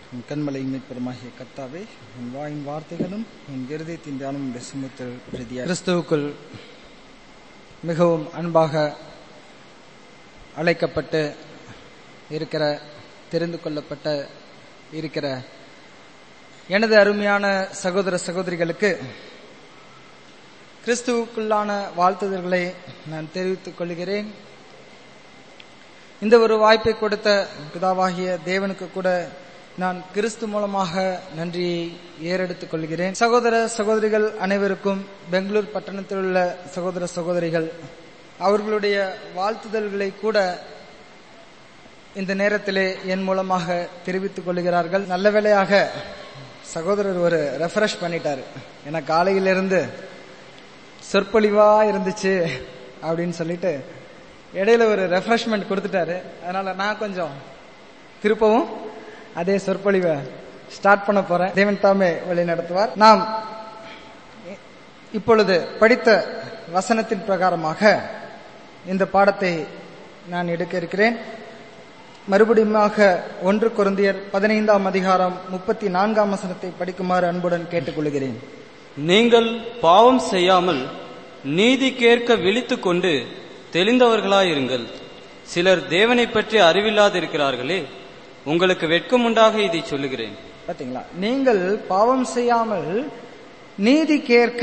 உன் கண்மலை மீட்பெருமாகிய கர்த்தாவே உன் வாயின் வார்த்தைகளும் உன் இருதயத்தின் தியானம் உடைய சுமத்தில் பிரதியா கிறிஸ்துவுக்குள் மிகவும் அன்பாக அழைக்கப்பட்டு இருக்கிற தெரிந்து கொள்ளப்பட்ட இருக்கிற எனது அருமையான சகோதர சகோதரிகளுக்கு கிறிஸ்துவுக்குள்ளான வாழ்த்துதல்களை நான் தெரிவித்துக் கொள்கிறேன் இந்த ஒரு வாய்ப்பை கொடுத்த பிதாவாகிய தேவனுக்கு கூட நான் கிறிஸ்து மூலமாக நன்றியை ஏறெடுத்துக் கொள்கிறேன் சகோதர சகோதரிகள் அனைவருக்கும் பெங்களூர் பட்டணத்தில் உள்ள சகோதர சகோதரிகள் அவர்களுடைய வாழ்த்துதல்களை கூட இந்த நேரத்திலே என் மூலமாக தெரிவித்துக் கொள்கிறார்கள் நல்ல வேளையாக சகோதரர் ஒரு ரெஃப்ரெஷ் பண்ணிட்டாரு ஏன்னா காலையிலிருந்து சொற்பொழிவா இருந்துச்சு அப்படின்னு சொல்லிட்டு இடையில ஒரு ரெஃப்ரெஷ்மெண்ட் கொடுத்துட்டாரு அதனால நான் கொஞ்சம் திருப்பவும் அதே சொற்பொழிவை ஸ்டார்ட் பண்ண போறேன் தேவன் தாமே வழி நடத்துவார் நாம் இப்பொழுது படித்த வசனத்தின் பிரகாரமாக இந்த பாடத்தை நான் எடுக்க இருக்கிறேன் மறுபடியுமாக ஒன்று குருந்தியர் பதினைந்தாம் அதிகாரம் முப்பத்தி நான்காம் வசனத்தை படிக்குமாறு அன்புடன் கேட்டுக்கொள்கிறேன் நீங்கள் பாவம் செய்யாமல் நீதி கேட்க விழித்துக் கொண்டு தெளிந்தவர்களாயிருங்கள் சிலர் தேவனை பற்றி அறிவில்லாதிருக்கிறார்களே உங்களுக்கு வெட்கம் உண்டாக இதை சொல்லுகிறேன் பாத்தீங்களா நீங்கள் பாவம் செய்யாமல் நீதி கேட்க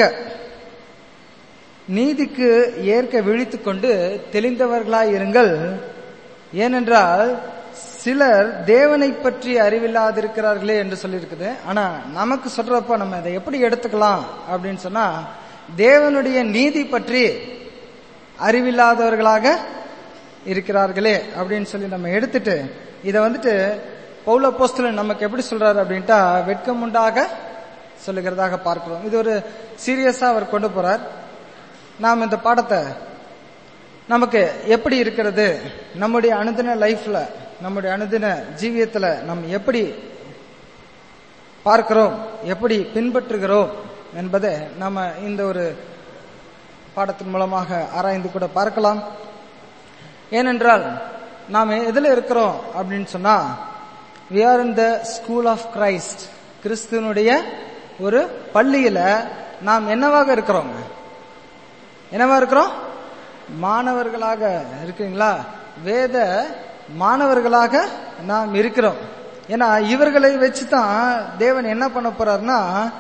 நீதிக்கு ஏற்க விழித்துக் கொண்டு தெளிந்தவர்களாய் இருங்கள் ஏனென்றால் சிலர் தேவனை பற்றி அறிவில்லாதிருக்கிறார்களே என்று சொல்லியிருக்குது ஆனா நமக்கு சொல்றப்ப நம்ம இதை எப்படி எடுத்துக்கலாம் அப்படின்னு சொன்னா தேவனுடைய நீதி பற்றி அறிவில்லாதவர்களாக இருக்கிறார்களே அப்படின்னு சொல்லி நம்ம எடுத்துட்டு இதை வந்துட்டு பௌல போஸ்தலன் நமக்கு எப்படி சொல்றாரு அப்படின்ட்டா வெட்கம் உண்டாக சொல்லுகிறதாக பார்க்கிறோம் இது ஒரு சீரியஸா அவர் கொண்டு போறார் நாம் இந்த பாடத்தை நமக்கு எப்படி இருக்கிறது நம்முடைய அனுதின லைஃப்ல நம்முடைய அனுதின ஜீவியத்துல நம்ம எப்படி பார்க்கிறோம் எப்படி பின்பற்றுகிறோம் என்பதை நம்ம இந்த ஒரு பாடத்தின் மூலமாக ஆராய்ந்து கூட பார்க்கலாம் ஏனென்றால் நாம் எதுல இருக்கிறோம் அப்படின்னு சொன்னா we are in the school of Christ கிறிஸ்துவனுடைய ஒரு பள்ளியில நாம் என்னவாக இருக்கிறோம் என்னவா இருக்கிறோம் மாணவர்களாக இருக்கீங்களா வேத மாணவர்களாக நாம் இருக்கிறோம் ஏன்னா இவர்களை வச்சுதான் தேவன் என்ன பண்ண போறாருன்னா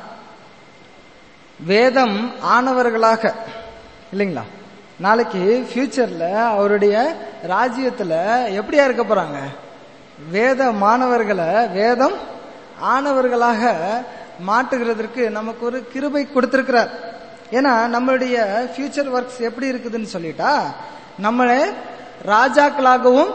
வேதம் ஆனவர்களாக இல்லைங்களா நாளைக்கு ஃபியூச்சர்ல அவருடைய ராஜ்யத்துல எப்படியா இருக்க போறாங்க வேத மாணவர்களை வேதம் ஆனவர்களாக மாட்டுகிறதற்கு நமக்கு ஒரு கிருபை கொடுத்திருக்கிறார் ஏன்னா நம்மளுடைய ஃபியூச்சர் ஒர்க்ஸ் எப்படி இருக்குதுன்னு சொல்லிட்டா நம்மளை ராஜாக்களாகவும்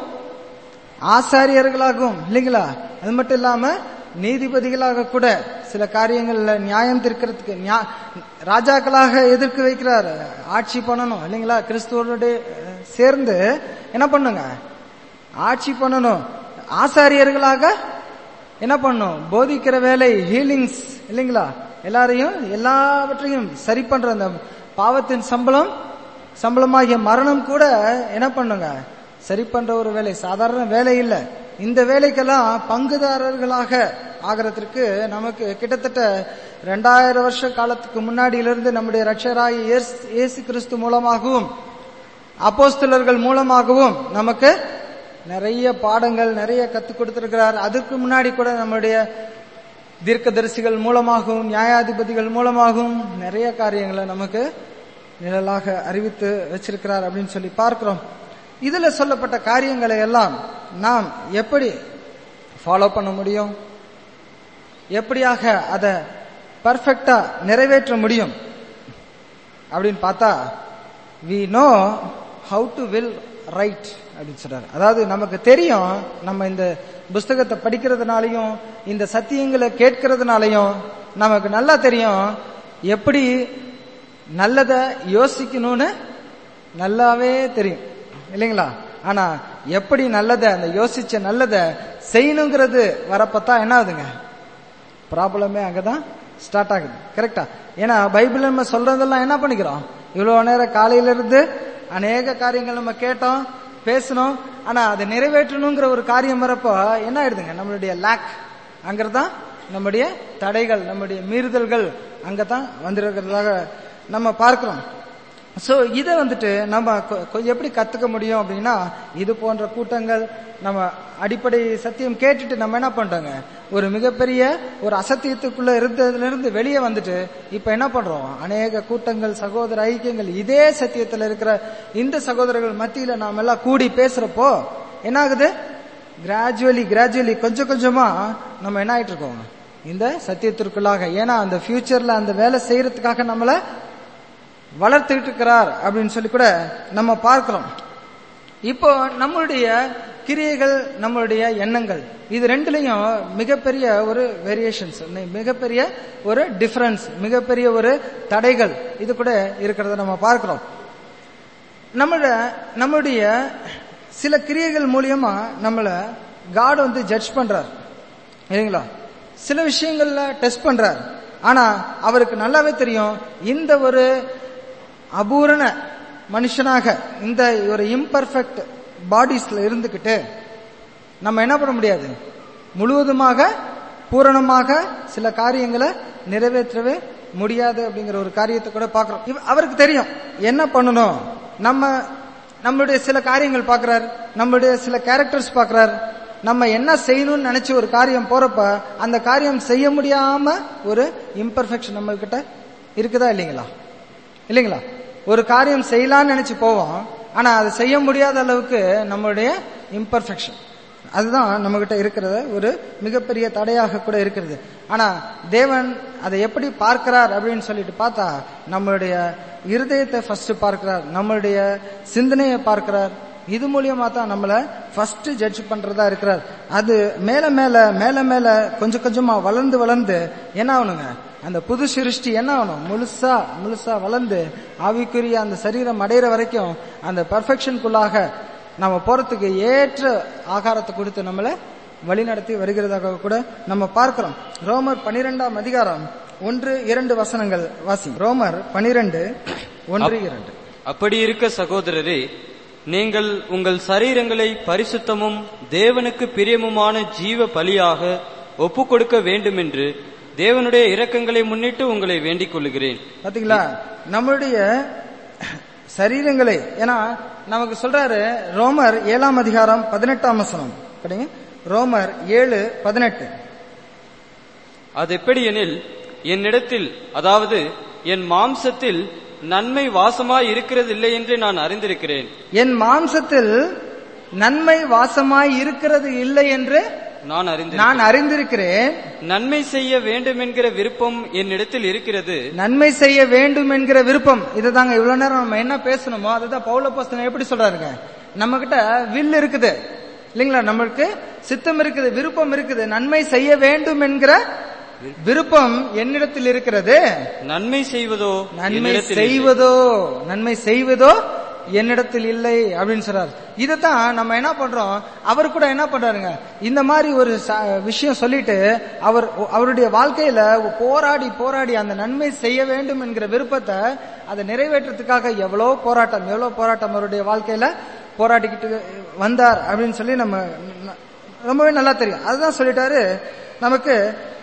ஆசாரியர்களாகவும் இல்லைங்களா அது மட்டும் இல்லாம நீதிபதிகளாக கூட சில காரியங்கள்ல நியாயம் தீர்க்கிறதுக்கு ராஜாக்களாக எதிர்க்கு வைக்கிறார் ஆட்சி பண்ணணும் இல்லைங்களா கிறிஸ்துவோட சேர்ந்து என்ன பண்ணுங்க ஆட்சி பண்ணணும் ஆசாரியர்களாக என்ன பண்ணும் போதிக்கிற வேலை ஹீலிங்ஸ் இல்லைங்களா எல்லாரையும் எல்லாவற்றையும் சரி பண்ற அந்த பாவத்தின் சம்பளம் சம்பளமாகிய மரணம் கூட என்ன பண்ணுங்க சரி பண்ற ஒரு வேலை சாதாரண வேலை இல்லை இந்த வேலைக்கெல்லாம் பங்குதாரர்களாக ஆகிறதுக்கு நமக்கு கிட்டத்தட்ட ரெண்டாயிரம் வருஷ காலத்துக்கு முன்னாடியிலிருந்து நம்முடைய ரட்சராய் இயேசு கிறிஸ்து மூலமாகவும் அப்போஸ்தலர்கள் மூலமாகவும் நமக்கு நிறைய பாடங்கள் நிறைய கத்துக் கொடுத்திருக்கிறார் அதுக்கு முன்னாடி கூட நம்முடைய தீர்க்கதரிசிகள் மூலமாகவும் நியாயாதிபதிகள் மூலமாகவும் நிறைய காரியங்களை நமக்கு நிழலாக அறிவித்து வச்சிருக்கிறார் அப்படின்னு சொல்லி பார்க்கிறோம் இதுல சொல்லப்பட்ட காரியங்களை எல்லாம் நாம் எப்படி ஃபாலோ பண்ண முடியும் எப்படியாக அதை பர்ஃபெக்டா நிறைவேற்ற முடியும் அப்படின்னு பார்த்தா we know how to will right அப்படின்னு சொல்றாரு அதாவது நமக்கு தெரியும் நம்ம இந்த புஸ்தகத்தை படிக்கிறதுனாலையும் இந்த சத்தியங்களை கேட்கறதுனாலையும் நமக்கு நல்லா தெரியும் எப்படி நல்லத யோசிக்கணும்னு நல்லாவே தெரியும் இல்லைங்களா ஆனா எப்படி நல்லத அந்த யோசிச்ச நல்லத செய்யணுங்கிறது வரப்பத்தா என்ன ஆகுதுங்க ப்ராப்ளமே அங்கதான் ஸ்டார்ட் ஆகுது கரெக்டா ஏன்னா பைபிள் நம்ம சொல்றதெல்லாம் என்ன பண்ணிக்கிறோம் இவ்வளவு நேரம் காலையில இருந்து அநேக காரியங்கள் நம்ம கேட்டோம் பேசணும் ஆனா அதை நிறைவேற்றணுங்கிற ஒரு காரியம் வரப்போ என்ன ஆயிடுதுங்க நம்மளுடைய லேக் அங்கதான் நம்முடைய தடைகள் நம்முடைய மீறுதல்கள் அங்கதான் வந்திருக்கிறதாக நம்ம பார்க்கிறோம் சோ இதை வந்துட்டு நம்ம கொ- கொ- எப்படி கத்துக்க முடியும் அப்படின்னா இது போன்ற கூட்டங்கள் நம்ம அடிப்படை சத்தியம் கேட்டுட்டு நம்ம என்ன பண்றோங்க ஒரு மிகப்பெரிய ஒரு அசத்தியத்துக்குள்ள இருந்ததுல இருந்து வெளியே வந்துட்டு இப்ப என்ன பண்றோம் அநேக கூட்டங்கள் சகோதர ஐக்கியங்கள் இதே சத்தியத்துல இருக்கிற இந்த சகோதரர்கள் மத்தியில நாம எல்லாம் கூடி பேசுறப்போ என்ன ஆகுது கிராஜுவலி கிராஜுவலி கொஞ்சம் கொஞ்சமா நம்ம என்ன ஆயிட்டு இருக்கோம் இந்த சத்தியத்திற்குள்ளாக ஏன்னா அந்த ஃபியூச்சர்ல அந்த வேலை செய்யறதுக்காக நம்மள வளர்த்துக்கிட்டு இருக்கிறார் அப்படின்னு சொல்லி கூட நம்ம பார்க்கிறோம் இப்போ நம்மளுடைய கிரியைகள் நம்மளுடைய எண்ணங்கள் இது ரெண்டுலயும் மிகப்பெரிய ஒரு வேரியேஷன்ஸ் மிகப்பெரிய ஒரு டிஃபரன்ஸ் மிகப்பெரிய ஒரு தடைகள் இது கூட இருக்கிறத நம்ம பார்க்கிறோம் நம்மள நம்மளுடைய சில கிரியைகள் மூலியமா நம்மள காட் வந்து ஜட்ஜ் பண்றார் இல்லைங்களா சில விஷயங்கள்ல டெஸ்ட் பண்றார் ஆனா அவருக்கு நல்லாவே தெரியும் இந்த ஒரு அபூரண மனுஷனாக இந்த ஒரு இம்பர்ஃபெக்ட் பாடிஸ்ல இருந்துகிட்டு நம்ம என்ன பண்ண முடியாது முழுவதுமாக பூரணமாக சில காரியங்களை நிறைவேற்றவே முடியாது அப்படிங்கிற ஒரு காரியத்தை கூட பார்க்கிறோம் இவ- அவருக்கு தெரியும் என்ன பண்ணணும் நம்ம நம்மளுடைய சில காரியங்கள் பார்க்கறார் நம்மளுடைய சில கேரக்டர்ஸ் பார்க்கறார் நம்ம என்ன செய்யணும்னு நினைச்சு ஒரு காரியம் போறப்ப அந்த காரியம் செய்ய முடியாம ஒரு இம்பர்ஃபெக்ஷன் நம்ம கிட்ட இருக்குதா இல்லைங்களா இல்லைங்களா ஒரு காரியம் செய்யலாம்னு நினைச்சு போவோம் ஆனா அதை செய்ய முடியாத அளவுக்கு நம்மளுடைய இம்பர்ஃபெக்ஷன் அதுதான் நம்ம கிட்ட இருக்கிறது ஒரு மிகப்பெரிய தடையாக கூட இருக்கிறது ஆனா தேவன் அதை எப்படி பார்க்கிறார் அப்படின்னு சொல்லிட்டு பார்த்தா நம்மளுடைய இருதயத்தை ஃபர்ஸ்ட் பார்க்கிறார் நம்மளுடைய சிந்தனையை பார்க்கிறார் இது மூலியமா தான் நம்மள ஃபர்ஸ்ட் ஜட்ஜ் பண்றதா இருக்கிறார் அது மேல மேல மேல மேல கொஞ்சம் கொஞ்சமா வளர்ந்து வளர்ந்து என்ன ஆகணுங்க அந்த புது சிருஷ்டி என்ன ஆகணும் முழுசா முழுசா வளர்ந்து ஆவிக்குரிய அந்த சரீரம் அடையிற வரைக்கும் அந்த பர்ஃபெக்ஷனுக்குள்ளாக நம்ம போறதுக்கு ஏற்ற ஆகாரத்தை கொடுத்து நம்மளை வழிநடத்தி வருகிறதாக கூட நம்ம பார்க்கிறோம் ரோமர் பனிரெண்டாம் அதிகாரம் ஒன்று இரண்டு வசனங்கள் வாசி ரோமர் பனிரெண்டு ஒன்று இரண்டு அப்படி இருக்க சகோதரரே நீங்கள் உங்கள் சரீரங்களை பரிசுத்தமும் தேவனுக்கு பிரியமுமான ஜீவ பலியாக ஒப்புக் கொடுக்க வேண்டுமென்று தேவனுடைய இரக்கங்களை முன்னிட்டு உங்களை வேண்டிக் கொள்கிறேன் பாத்தீங்களா நம்மளுடைய சரீரங்களை ஏன்னா நமக்கு சொல்றாரு ரோமர் ஏழாம் அதிகாரம் பதினெட்டாம் வசனம் படிங்க ரோமர் ஏழு பதினெட்டு அது எப்படி எனில் என்னிடத்தில் அதாவது என் மாம்சத்தில் நன்மை வாசமாய் இருக்கிறதில்லை என்று நான் அறிந்திருக்கிறேன் என் மாம்சத்தில் நன்மை வாசமாய் இருக்கிறது இல்லை என்று நான் அறிந்திருக்கிறேன் நான் அறிந்திருக்கிறேன் நன்மை செய்ய வேண்டும் என்கிற விருப்பம் என்னிடத்தில் இருக்கிறது நன்மை செய்ய வேண்டும் என்கிற விருப்பம் இதுதாங்க இவ்வளவு நேரம் நம்ம என்ன பேசணுமோ அதுதான் பவுல போஸ்தலன் எப்படி சொல்றாருங்க நம்ம கிட்ட வில் இருக்குது இல்லைங்களா நம்மளுக்கு சித்தம் இருக்குது விருப்பம் இருக்குது நன்மை செய்ய வேண்டும் என்கிற விருப்பம் என்னிடத்தில் இருக்கிறது நன்மை செய்வதோ நன்மை என்னிடத்தில் இல்லை. செய்வதோ நன்மை செய்வதோ என்னிடத்தில் இல்லை அப்படின்னு சொல்றாரு இதைத்தான் நம்ம என்ன பண்றோம் அவர் கூட என்ன பண்றாருங்க இந்த மாதிரி ஒரு ச- விஷயம் சொல்லிட்டு அவர் அவருடைய வாழ்க்கையில போராடி போராடி அந்த நன்மை செய்ய வேண்டும் என்கிற விருப்பத்தை அதை நிறைவேற்றத்துக்காக எவ்வளவு போராட்டம் எவ்வளவு போராட்டம் அவருடைய வாழ்க்கையில போராடிக்கிட்டு வந்தார் அப்படின்னு சொல்லி நம்ம ந- ரொம்பவே நல்லா தெரியும் அதுதான் சொல்லிட்டாரு நமக்கு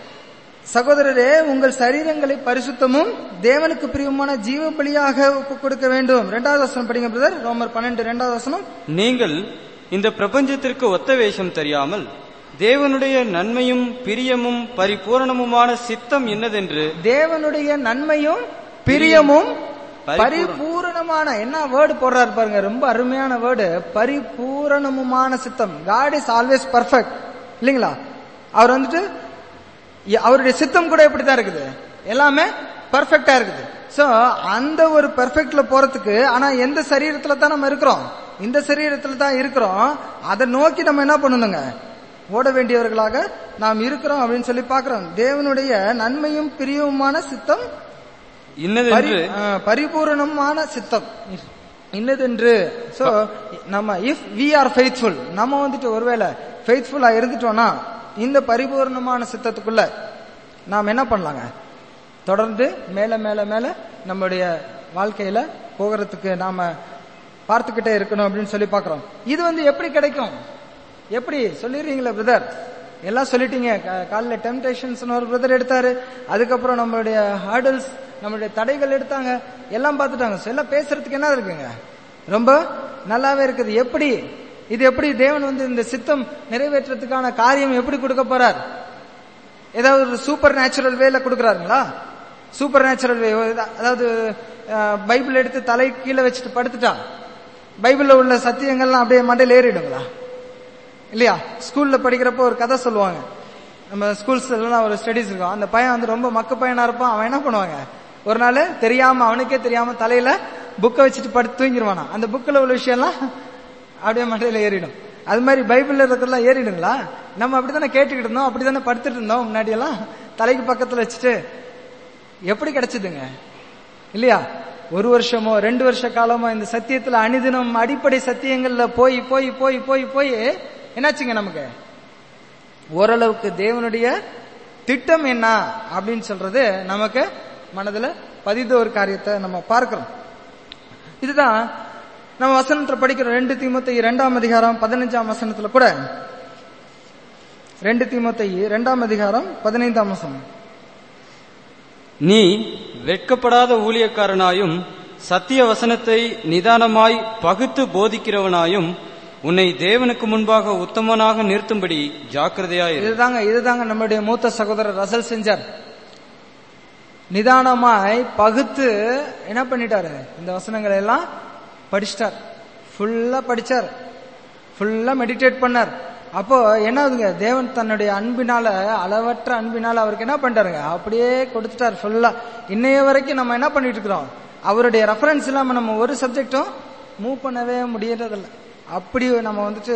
சகோதரரே உங்கள் சரீரங்களை பரிசுத்தமும் தேவனுக்கு பிரியமான ஜீவ பலியாக ஒப்புக் கொடுக்க வேண்டும் இரண்டாவது வசனம் படிங்க பிரதர் ரோமர் பன்னெண்டு இரண்டாவது வசனம் நீங்கள் இந்த பிரபஞ்சத்திற்கு ஒத்த வேஷம் தெரியாமல் தேவனுடைய நன்மையும் பிரியமும் பரிபூரணமுமான சித்தம் என்னதென்று தேவனுடைய நன்மையும் பிரியமும் பரிபூரணம். பரிபூரணமான என்ன வேர்டு போடுறாரு பாருங்க ரொம்ப அருமையான வேர்டு பரிபூரணமுமான சித்தம் காட் இஸ் ஆல்வேஸ் பர்ஃபெக்ட் இல்லைங்களா அவர் வந்துட்டு இ- அவருடைய சித்தம் கூட எப்படித்தான் இருக்குது எல்லாமே பர்ஃபெக்டா இருக்குது சோ அந்த ஒரு பெர்ஃபெக்ட்ல போறதுக்கு ஆனா எந்த சரீரத்துல தான் நம்ம இருக்கிறோம் இந்த சரீரத்துல தான் இருக்கிறோம் அதை நோக்கி நம்ம என்ன பண்ணணுங்க ஓட வேண்டியவர்களாக நாம் இருக்கிறோம் அப்படின்னு சொல்லி பார்க்கிறோம் தேவனுடைய நன்மையும் பிரியவுமான சித்தம் இன்னதென்று பரி- ஆ, பரிபூரணமான சித்தம் இன்னதென்று சோ நம்ம இஃப் வி ஆர் ஃபெய்த்ஃபுல் நம்ம வந்துட்டு ஒருவேளை ஃபெய்த்ஃபுல்லா இருந்துட்டோம்னா இந்த பரிபூரணமான சித்தத்துக்குள்ள நாம் என்ன பண்ணலாங்க தொடர்ந்து மேல மேல மேல நம்முடைய வாழ்க்கையில போகிறதுக்கு நாம பார்த்துக்கிட்டே இருக்கணும் அப்படின்னு சொல்லி பார்க்கிறோம் இது வந்து எப்படி கிடைக்கும் எப்படி சொல்லிடுறீங்களா பிரதர் எல்லாம் சொல்லிட்டீங்க கா- காலைல டெம்டேஷன்ஸ் ஒரு பிரதர் எடுத்தாரு அதுக்கப்புறம் நம்மளுடைய ஹார்டல்ஸ் நம்மளுடைய தடைகள் எடுத்தாங்க எல்லாம் பார்த்துட்டாங்க So, எல்லாம் பேசுறதுக்கு என்ன இருக்குங்க ரொம்ப நல்லாவே இருக்குது எப்படி இது எப்படி தேவன் வந்து இந்த சித்தம் நிறைவேற்றுறதுக்கான காரியம் எப்படி கொடுக்க போறார் ஏதாவது ஒரு சூப்பர் நேச்சுரல் வேல கொடுக்குறாருங்களா சூப்பர் நேச்சுரல் வே அதாவது அஹ், பைபிள் எடுத்து தலை கீழே வச்சுட்டு படுத்துட்டா பைபிள்ல உள்ள சத்தியங்கள்லாம் அப்படியே மண்டையில் ஏறிடுங்களா இல்லையா ஸ்கூல்ல படிக்கிறப்போ ஒரு கதை சொல்லுவாங்க நம்ம ஸ்கூல்ஸ் எல்லாம் ஒரு ஸ்டடிஸ் இருக்கும் அந்த பையன் வந்து ரொம்ப மக்க பையனா இருப்பான் அவன் என்ன பண்ணுவாங்க ஒரு நாள் தெரியாம அவனுக்கே தெரியாம தலையில புக்கை வச்சுட்டு படுத்து தூங்கிடுவானா அந்த புக்கில் உள்ள விஷயம்லாம் அப்படியே மண்டையில ஏறிடும் அது மாதிரி பைபிள்ல இருக்கிறதெல்லாம் ஏறிடுங்களா நம்ம அப்படித்தானே கேட்டுக்கிட்டு இருந்தோம் அப்படித்தானே படுத்துட்டு இருந்தோம் முன்னாடி எல்லாம் தலைக்கு பக்கத்துல வச்சுட்டு எப்படி கிடைச்சதுங்க இல்லையா ஒரு வருஷமோ ரெண்டு வருஷ காலமோ இந்த சத்தியத்துல அணிதினம் அடிப்படை சத்தியங்கள்ல போய் போய் போய் போய் போய் என்னாச்சுங்க நமக்கு ஓரளவுக்கு தேவனுடைய திட்டம் என்ன அப்படின்னு சொல்றது நமக்கு மனதுல பதிந்த ஒரு காரியத்தை நம்ம பார்க்கிறோம் இதுதான் நம்ம வசனத்துல படிக்கிறோம் ரெண்டு தீமத்தை இரண்டாம் அதிகாரம் பதினஞ்சாம் வசனத்துல கூட ரெண்டு தீமத்தை இரண்டாம் அதிகாரம் பதினைந்தாம் வசனம் நீ வெட்கப்படாத ஊழியக்காரனாயும் சத்திய வசனத்தை நிதானமாய் பகுத்து போதிக்கிறவனாயும் உன்னை தேவனுக்கு முன்பாக உத்தமனாக நிறுத்தும்படி ஜாக்கிரதையாயிரு இதுதாங்க இதுதாங்க நம்முடைய மூத்த சகோதரர் ரசல் செஞ்சார் நிதானமாய் பகுத்து என்ன பண்ணிட்டாரு இந்த வசனங்களை எல்லாம் படிச்சிட்டார் ஃபுல்லா படிச்சார் ஃபுல்லா மெடிடேட் பண்ணார் அப்போ என்ன ஆகுதுங்க தேவன் தன்னுடைய அன்பினால அளவற்ற அன்பினால அவருக்கு என்ன பண்ணிட்டாருங்க அப்படியே கொடுத்துட்டார் ஃபுல்லா இன்னைய வரைக்கும் நம்ம என்ன பண்ணிட்டு இருக்கிறோம் அவருடைய ரெஃபரன்ஸ் இல்லாம நம்ம ஒரு சப்ஜெக்டும் மூவ் பண்ணவே முடியறதில்ல அப்படி நம்ம வந்துட்டு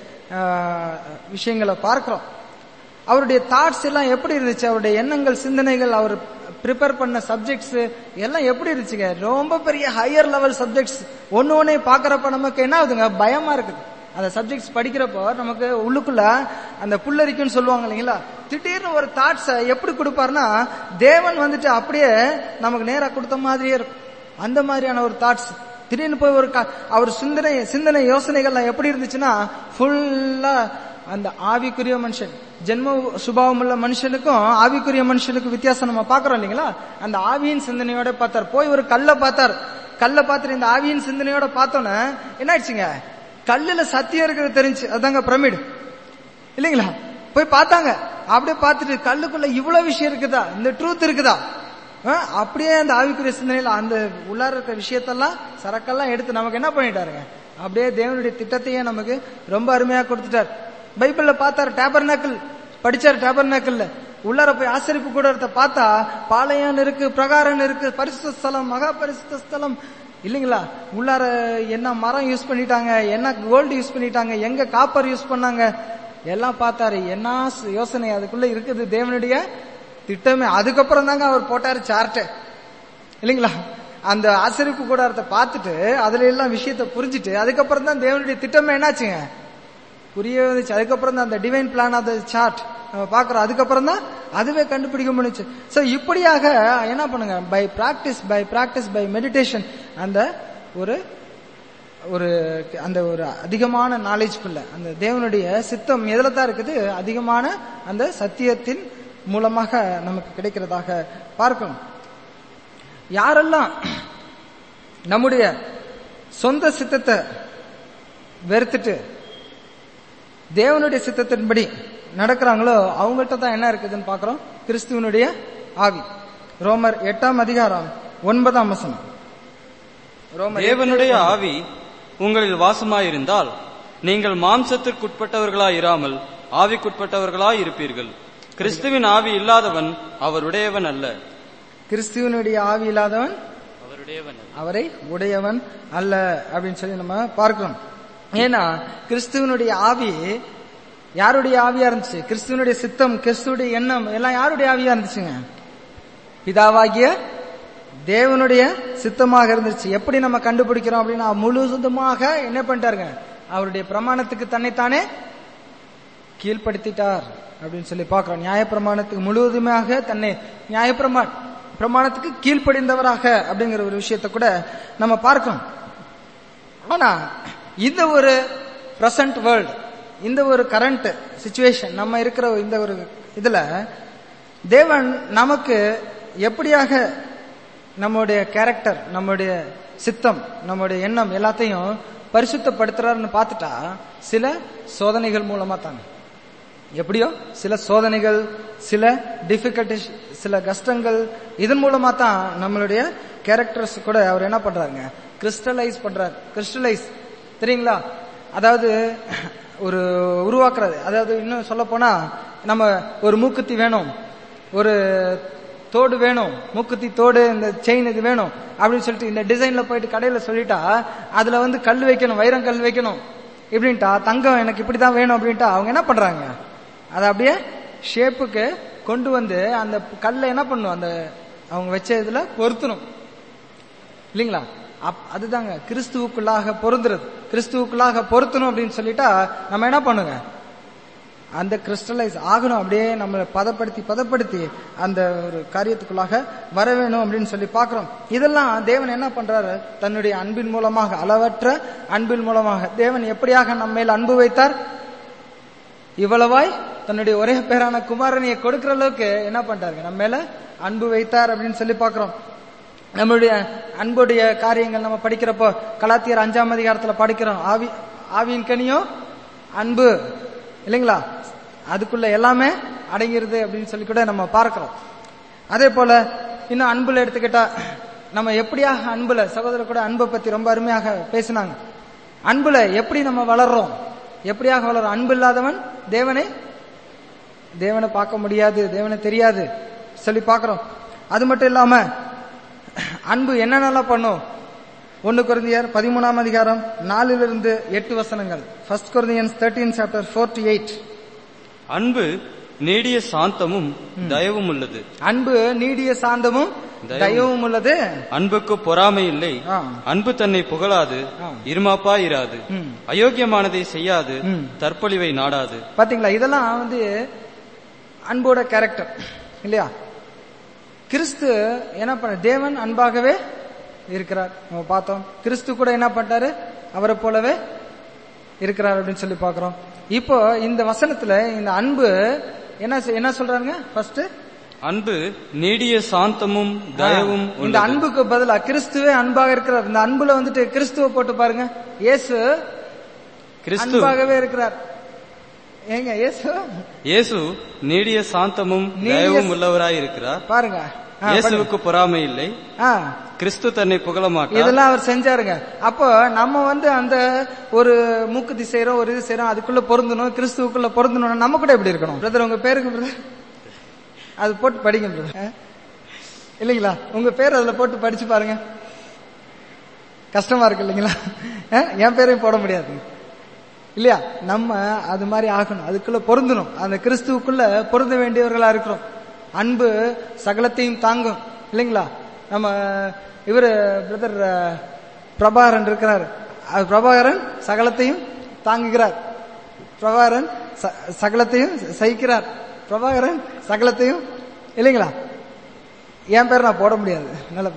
ஆஹ், விஷயங்களை பார்க்கிறோம் அவருடைய தாட்ஸ் எல்லாம் எப்படி இருந்துச்சு அவருடைய எண்ணங்கள் சிந்தனைகள் அவர் ப்ரிப்பேர் பண்ண சப்ஜெக்ட்ஸ் எல்லாம் எப்படி இருந்துச்சுங்க ரொம்ப பெரிய ஹையர் லெவல் சப்ஜெக்ட்ஸ் ஒன்னு ஒன்னே பாக்குறப்ப நமக்கு என்ன ஆகுதுங்க பயமா இருக்குது அந்த சப்ஜெக்ட்ஸ் படிக்கிறப்போ நமக்கு உள்ளுக்குள்ள அந்த புல்லரிக்குன்னு சொல்லுவாங்க இல்லைங்களா திடீர்னு ஒரு தாட்ஸை எப்படி கொடுப்பாருன்னா தேவன் வந்துட்டு அப்படியே நமக்கு நேரா கொடுத்த மாதிரியே இருக்கும் அந்த மாதிரியான ஒரு தாட்ஸ் திடீர்னு போய் ஒரு க- அவர் சிந்தனை சிந்தனை யோசனைகள்லாம் எப்படி இருந்துச்சுன்னா ஃபுல்லா அந்த ஆவிக்குரிய மனுஷன் ஜென்ம சுபாவம் உள்ள மனுஷனுக்கும் ஆவிக்குரிய மனுஷனுக்கும் வித்தியாசம் நம்ம பாக்குறோம் இல்லைங்களா அந்த ஆவியின் சிந்தனையோட பார்த்தார் போய் ஒரு கல்லை பார்த்தார் கல்லை பார்த்துட்டு இந்த ஆவியின் சிந்தனையோட பார்த்தோன்னே என்ன ஆயிடுச்சுங்க கல்லுல சத்தியம் இருக்கிறது தெரிஞ்சு அதாங்க பிரமிடு இல்லைங்களா போய் பார்த்தாங்க அப்படியே பார்த்துட்டு கல்லுக்குள்ள இவ்வளவு விஷயம் இருக்குதா இந்த ட்ரூத் இருக்குதா ஆ, அப்படியே அந்த ஆவிக்குரிய சிந்தனையில அந்த உள்ளார இருக்க விஷயத்தெல்லாம் சரக்கெல்லாம் எடுத்து நமக்கு என்ன பண்ணிட்டாருங்க அப்படியே தேவனுடைய திட்டத்தையே நமக்கு ரொம்ப அருமையா கொடுத்துட்டார் பைபிள்ல பார்த்தாரு டேபர்நாக்கிள் படிச்சார் டேபர்நாக்கிள்ல உள்ளார போய் ஆசரிப்பு கூடத்தை பார்த்தா பாளையம் இருக்கு பிரகாரம் இருக்கு பரிசுத்த ஸ்தலம் மகா பரிசுத்த ஸ்தலம் இல்லைங்களா உள்ளார என்ன மரம் யூஸ் பண்ணிட்டாங்க என்ன கோல்டு யூஸ் பண்ணிட்டாங்க எங்க காப்பர் யூஸ் பண்ணாங்க எல்லாம் பார்த்தாரு என்ன ஸ்- யோசனை அதுக்குள்ள இருக்குது தேவனுடைய திட்டமே அதுக்கப்புறம் தாங்க அவர் போட்டாரு சார்ட்டு இல்லைங்களா அந்த ஆசிரியப்பு கூடாரத்தை பார்த்துட்டு அதுல எல்லாம் விஷயத்தை புரிஞ்சுட்டு அதுக்கப்புறம் தான் தேவனுடைய திட்டமே என்னாச்சுங்க புரிய வந்துச்சு அதுக்கப்புறம் தான் அந்த divine plan of the chart நம்ம பார்க்கறோம் அதுக்கப்புறம் தான் அதுவே கண்டுபிடிக்க முடிஞ்சு சோ இப்படியாக என்ன பண்ணுங்க by practice by practice by meditation அந்த ஒரு ஒரு அந்த ஒரு அதிகமான நாலேஜ்க்குள்ள அந்த தேவனுடைய சித்தம் எதுல தான் இருக்குது அதிகமான அந்த சத்தியத்தின் மூலமாக நமக்கு கிடைக்கிறதாக பார்க்கணும் யாரெல்லாம் நம்முடைய சொந்த சித்தத்தை வெறுத்துட்டு தேவனுடைய சித்தத்தின்படி நடக்கிறாங்களோ அவங்கள்ட்ட தான் என்ன இருக்குதுன்னு பார்க்கிறோம் கிறிஸ்துவனுடைய ஆவி ரோமர் எட்டாம் அதிகாரம் ஒன்பதாம் வசனம் ரோமர் எட்டு, தேவனுடைய ஆவி உங்களில் வாசமாயிருந்தால் நீங்கள் மாம்சத்திற்குட்பட்டவர்களாய் இராமல் ஆவிக்குட்பட்டவர்களாய் இருப்பீர்கள் கிறிஸ்துவின் ஆவி இல்லாதவன் அவருடையவன் அல்ல கிறிஸ்துவனுடைய ஆவி இல்லாதவன் அவருடையவன் அல்ல. அவரை உடையவன் அல்ல அப்படின்னு சொல்லி நம்ம பார்க்கிறோம் ஏன்னா கிறிஸ்துவனுடைய ஆவி யாருடைய ஆவியா இருந்துச்சு கிறிஸ்துவனுடைய சித்தம் கிறிஸ்துவனுடைய எண்ணம் எல்லாம் யாருடைய ஆவியா இருந்துச்சுங்க பிதாவாகிய தேவனுடைய சித்தமாக இருந்துச்சு எப்படி நம்ம கண்டுபிடிக்கிறோம் அப்படின்னா முழுசுதமாக என்ன பண்ணிட்டாருங்க அவருடைய பிரமாணத்துக்கு தன்னைத்தானே கீழ்ப்படுத்திட்டார் அப்படின்னு சொல்லி பார்க்கிறோம் நியாயப்பிரமாணத்துக்கு முழுவதுமாக தன்னை நியாயப்பிரமா பிரமாணத்துக்கு கீழ்ப்படிந்தவராக அப்படிங்கிற ஒரு விஷயத்தை கூட நம்ம பார்க்கிறோம் ஆனா இந்த ஒரு பிரசன்ட் வேர்ல்டு இந்த ஒரு கரண்ட் சுச்சுவேஷன் நம்ம இருக்கிற இந்த ஒரு இதுல தேவன் நமக்கு எப்படியாக நம்முடைய கேரக்டர் நம்முடைய சித்தம் நம்முடைய எண்ணம் எல்லாத்தையும் பரிசுத்தப்படுத்துறாருன்னு பார்த்துட்டா சில சோதனைகள் மூலமா தாங்க எப்படியோ சில சோதனைகள் சில டிஃபிகல்டிஸ் சில கஷ்டங்கள் இதன் மூலமா தான் நம்மளுடைய கேரக்டர்ஸ் கூட அவர் என்ன பண்றாருங்க கிறிஸ்டலைஸ் பண்றாரு கிறிஸ்டலைஸ் தெரியுங்களா அதாவது ஒரு உருவாக்குறது அதாவது இன்னும் சொல்ல போனா நம்ம ஒரு மூக்குத்தி வேணும் ஒரு தோடு வேணும் மூக்குத்தி தோடு இந்த செயின் இது வேணும் அப்படின்னு சொல்லிட்டு இந்த டிசைன்ல போயிட்டு கடையில சொல்லிட்டா அதுல வந்து கல் வைக்கணும் வைரம் கல் வைக்கணும் இப்படின்ட்டா தங்கம் எனக்கு இப்படிதான் வேணும் அப்படின்ட்டா அவங்க என்ன பண்றாங்க அதை அப்படியே ஷேப்புக்கு கொண்டு வந்து அந்த கல்லை என்ன பண்ணும் அந்த அவங்க வச்ச இதுல பொருத்தணும் இல்லைங்களா அப் அதுதாங்க கிறிஸ்துவுக்குள்ளாக பொருந்துறது கிறிஸ்துவுக்குள்ளாக பொருத்தணும் அப்படின்னு சொல்லிட்டா நம்ம என்ன பண்ணுங்க அந்த கிறிஸ்டலைஸ் ஆகணும் அப்படியே நம்மளை பதப்படுத்தி பதப்படுத்தி அந்த ஒரு காரியத்துக்குள்ளாக வர வேணும் அப்படின்னு சொல்லி பார்க்கிறோம் இதெல்லாம் தேவன் என்ன பண்றாரு தன்னுடைய அன்பின் மூலமாக அளவற்ற அன்பின் மூலமாக தேவன் எப்படியாக நம்ம மேல் அன்பு வைத்தார் இவ்வளவாய் தன்னுடைய ஒரே பேரான குமாரனியை கொடுக்கிற அளவுக்கு என்ன பண்றாரு நம்ம மேல அன்பு வைத்தார் அப்படின்னு சொல்லி பார்க்கிறோம் நம்மளுடைய அன்புடைய காரியங்கள் நம்ம படிக்கிறப்போ கலாத்தியர் அஞ்சாம் அதிகாரத்துல படிக்கிறோம் ஆவி ஆவியின் கனியோ அன்பு இல்லைங்களா அதுக்குள்ள எல்லாமே அடங்கிருது அப்படின்னு சொல்லி கூட நம்ம பார்க்கிறோம் அதே போல இன்னும் அன்புல எடுத்துக்கிட்டா நம்ம எப்படியாக அன்புல சகோதரர் கூட அன்பை பத்தி ரொம்ப அருமையாக பேசினாங்க அன்புல எப்படி நம்ம வளர்றோம் எப்படியாக வளரும் அன்பு இல்லாதவன் தேவனை தேவனை பார்க்க முடியாது தேவனை தெரியாது சொல்லி பார்க்கிறோம் அது மட்டும் இல்லாம அன்பு என்னென்னலாம் பண்ணும் ஒன்னு குருந்தியர் பதிமூணாம் அதிகாரம் நாலிலிருந்து எட்டு வசனங்கள் first Corinthians thirteen chapter four to eight அன்பு நீடிய சாந்தமும் தயவும் உள்ளது அன்பு நீடிய சாந்தமும் தயவும். தயவும் உள்ளது அன்புக்கு பொறாமை இல்லை ஆ. அன்பு தன்னை புகழாது ஆ. இருமாப்பா இராது ம். அயோக்கியமானதை செய்யாது ம். தற்பொழிவை நாடாது பாத்தீங்களா இதெல்லாம் வந்து அன்போட கேரக்டர் இல்லையா கிறிஸ்து என்ன பண்ண தேவன் அன்பாகவே இருக்கிறார் நம்ம பார்த்தோம் கிறிஸ்து கூட என்ன பண்ணாரு அவரை போலவே இருக்கிறார் அப்படின்னு சொல்லி பார்க்கிறோம் இப்போ இந்த வசனத்துல இந்த அன்பு என்ன செ- என்ன சொல்றாருங்க ஃபர்ஸ்ட் அன்பு நீடிய சாந்தமும் தயவும் இந்த உள்ளது அன்புக்கு பதிலா கிறிஸ்துவே அன்பாக இருக்கிறார் இந்த அன்புல வந்துட்டு கிறிஸ்துவ போட்டு பாருங்க இயேசு கிறிஸ்து அன்பாகவே இருக்கிறார் ஏங்க இயேசு இயேசு நீடிய சாந்தமும் நீடிய தயவும் உள்ளவராய் இருக்கிறார் பாருங்க ஆ, இயேசுவுக்கு பொறாமை இல்லை ஆ, கிறிஸ்து தன்னை புகழ மாட்டார் இதெல்லாம் அவர் செஞ்சாருங்க அப்போ நம்ம வந்து அந்த ஒரு மூக்குத்தி செய்யறோம் ஒரு இது செய்யறோம் அதுக்குள்ள பொருந்தணும் கிறிஸ்துவுக்குள்ள பொருந்தணும் நம்ம கூட எப்படி இருக்கணும் பிரதர் உங்க பேருங்க பிரதர் அது போட்டு படிங்க பிரதர் இல்லைங்களா உங்க பேர் அதுல போட்டு படிச்சு பாருங்க கஷ்டமா இருக்கு இல்லைங்களா ஆ, என் பேரையும் போட முடியாது இல்லையா நம்ம அது மாதிரி ஆகணும் அதுக்குள்ள பொருந்தணும் அந்த கிறிஸ்துவுக்குள்ள பொருந்த வேண்டியவர்களா இருக்கிறோம் அன்பு சகலத்தையும் தாங்கும் இல்லைங்களா நம்ம இவரு பிரதர் பிரபாகரன் இருக்கிறார் அது பிரபாகரன் சகலத்தையும் தாங்குகிறார் பிரபாகரன் ச- சகலத்தையும் சகிக்கிறார் பிரபாகரன் சகலத்தையும் இல்லைங்களா என் பேர் நான் போட முடியாது நல்ல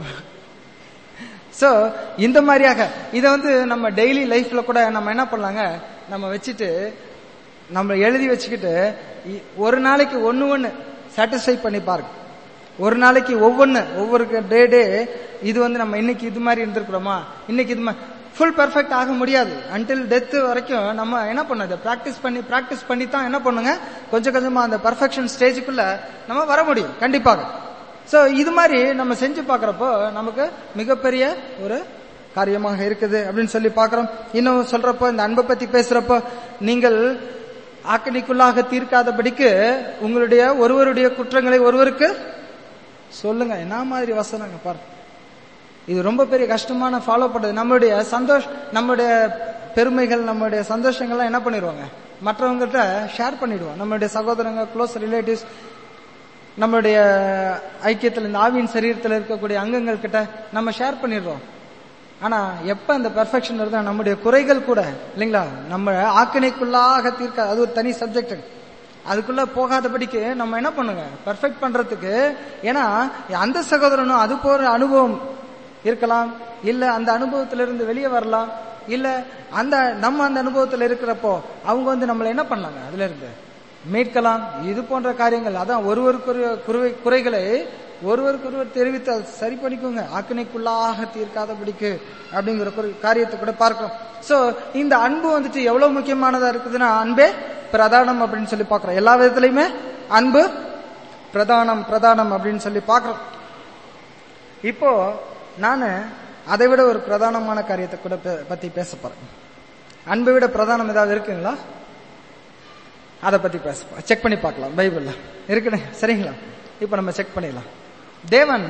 சோ இந்த மாதிரியாக இதை வந்து நம்ம டெய்லி லைஃப்ல கூட நம்ம என்ன பண்ணலாங்க நம்ம வச்சுட்டு நம்ம எழுதி வச்சுக்கிட்டு இ- ஒரு நாளைக்கு ஒண்ணு ஒண்ணு சாட்டிஸ்ஃபை பண்ணி பாருங்க ஒரு நாளைக்கு ஒவ்வொன்னு ஒவ்வொரு டே டே இது வந்து நம்ம இன்னைக்கு இது மாதிரி இருந்திருக்கிறோமா இன்னைக்கு இது மாதிரி ஃபுல் பெர்ஃபெக்ட் ஆக முடியாது அன்டில் டெத் வரைக்கும் நம்ம என்ன பண்ணது பிராக்டிஸ் பண்ணி பிராக்டிஸ் பண்ணி தான் என்ன பண்ணுங்க கொஞ்சம் கொஞ்சமா அந்த பர்ஃபெக்ஷன் ஸ்டேஜுக்குள்ள நம்ம வர முடியும் கண்டிப்பாக சோ இது மாதிரி நம்ம செஞ்சு பார்க்கறப்போ நமக்கு மிகப்பெரிய ஒரு காரியமாக இருக்குது அப்படின்னு சொல்லி பார்க்கிறோம் இன்னும் சொல்றப்போ இந்த அன்பை பத்தி பேசுறப்போ நீங்கள் ஆக்கணிக்குள்ளாக தீர்க்காதபடிக்கு உங்களுடைய ஒருவருடைய குற்றங்களை ஒருவருக்கு சொல்லுங்க என்ன மாதிரி வசனங்க பாருங்க இது ரொம்ப பெரிய கஷ்டமான ஃபாலோ பண்றது நம்மளுடைய சந்தோஷ் நம்மளுடைய பெருமைகள் நம்மளுடைய சந்தோஷங்கள்லாம் என்ன பண்ணிடுவாங்க மற்றவங்ககிட்ட ஷேர் பண்ணிடுவோம் நம்மளுடைய சகோதரங்க க்ளோஸ் ரிலேட்டிவ்ஸ் நம்மளுடைய ஐக்கியத்தில் இந்த ஆவியின் சரீரத்தில் இருக்கக்கூடிய அங்கங்கள் கிட்ட நம்ம ஷேர் பண்ணிடுறோம் ஆனா எப்ப அந்த பெர்ஃபெக்ஷன் வருதோ நம்முடைய குறைகள் கூட இல்லைங்களா நம்ம ஆக்கினைக்குள்ளாக தீர்க்க அது ஒரு தனி சப்ஜெக்ட் அதுக்குள்ள போகாதபடிக்கு நம்ம என்ன பண்ணுங்க பெர்ஃபெக்ட் பண்றதுக்கு ஏன்னா அந்த சகோதரனும் அது போற அனுபவம் இருக்கலாம் இல்ல அந்த அனுபவத்திலிருந்து வெளியே வரலாம் இல்ல அந்த நம்ம அந்த அனுபவத்துல இருக்கிறப்போ அவங்க வந்து நம்மளை என்ன பண்ணலாங்க அதுல இருந்து மீட்கலாம் இது போன்ற காரியங்கள் அதான் ஒருவருக்கு குறை குறைகளை ஒருவருக்கொருவர் தெரிவித்து அதை சரி பண்ணிக்கோங்க ஆக்கினைக்குள்ளாக தீர்க்காதபடிக்கு அப்படிங்கிற ஒரு காரியத்தை கூட பார்க்கிறோம் சோ இந்த அன்பு வந்துட்டு எவ்வளவு முக்கியமானதா இருக்குதுன்னா அன்பே பிரதானம் அப்படின்னு சொல்லி பார்க்கிறோம் எல்லா விதத்திலையுமே அன்பு பிரதானம் பிரதானம் அப்படின்னு சொல்லி பார்க்கிறோம் இப்போ நான் அதை விட ஒரு பிரதானமான காரியத்தை கூட பே- பத்தி பேச போறேன் அன்பை விட பிரதானம் ஏதாவது இருக்குங்களா அதை பத்தி பேச செக் பண்ணி பார்க்கலாம் பைபிள்ல இருக்குன்னு சரிங்களா இப்போ நம்ம செக் பண்ணிடலாம் தேவன்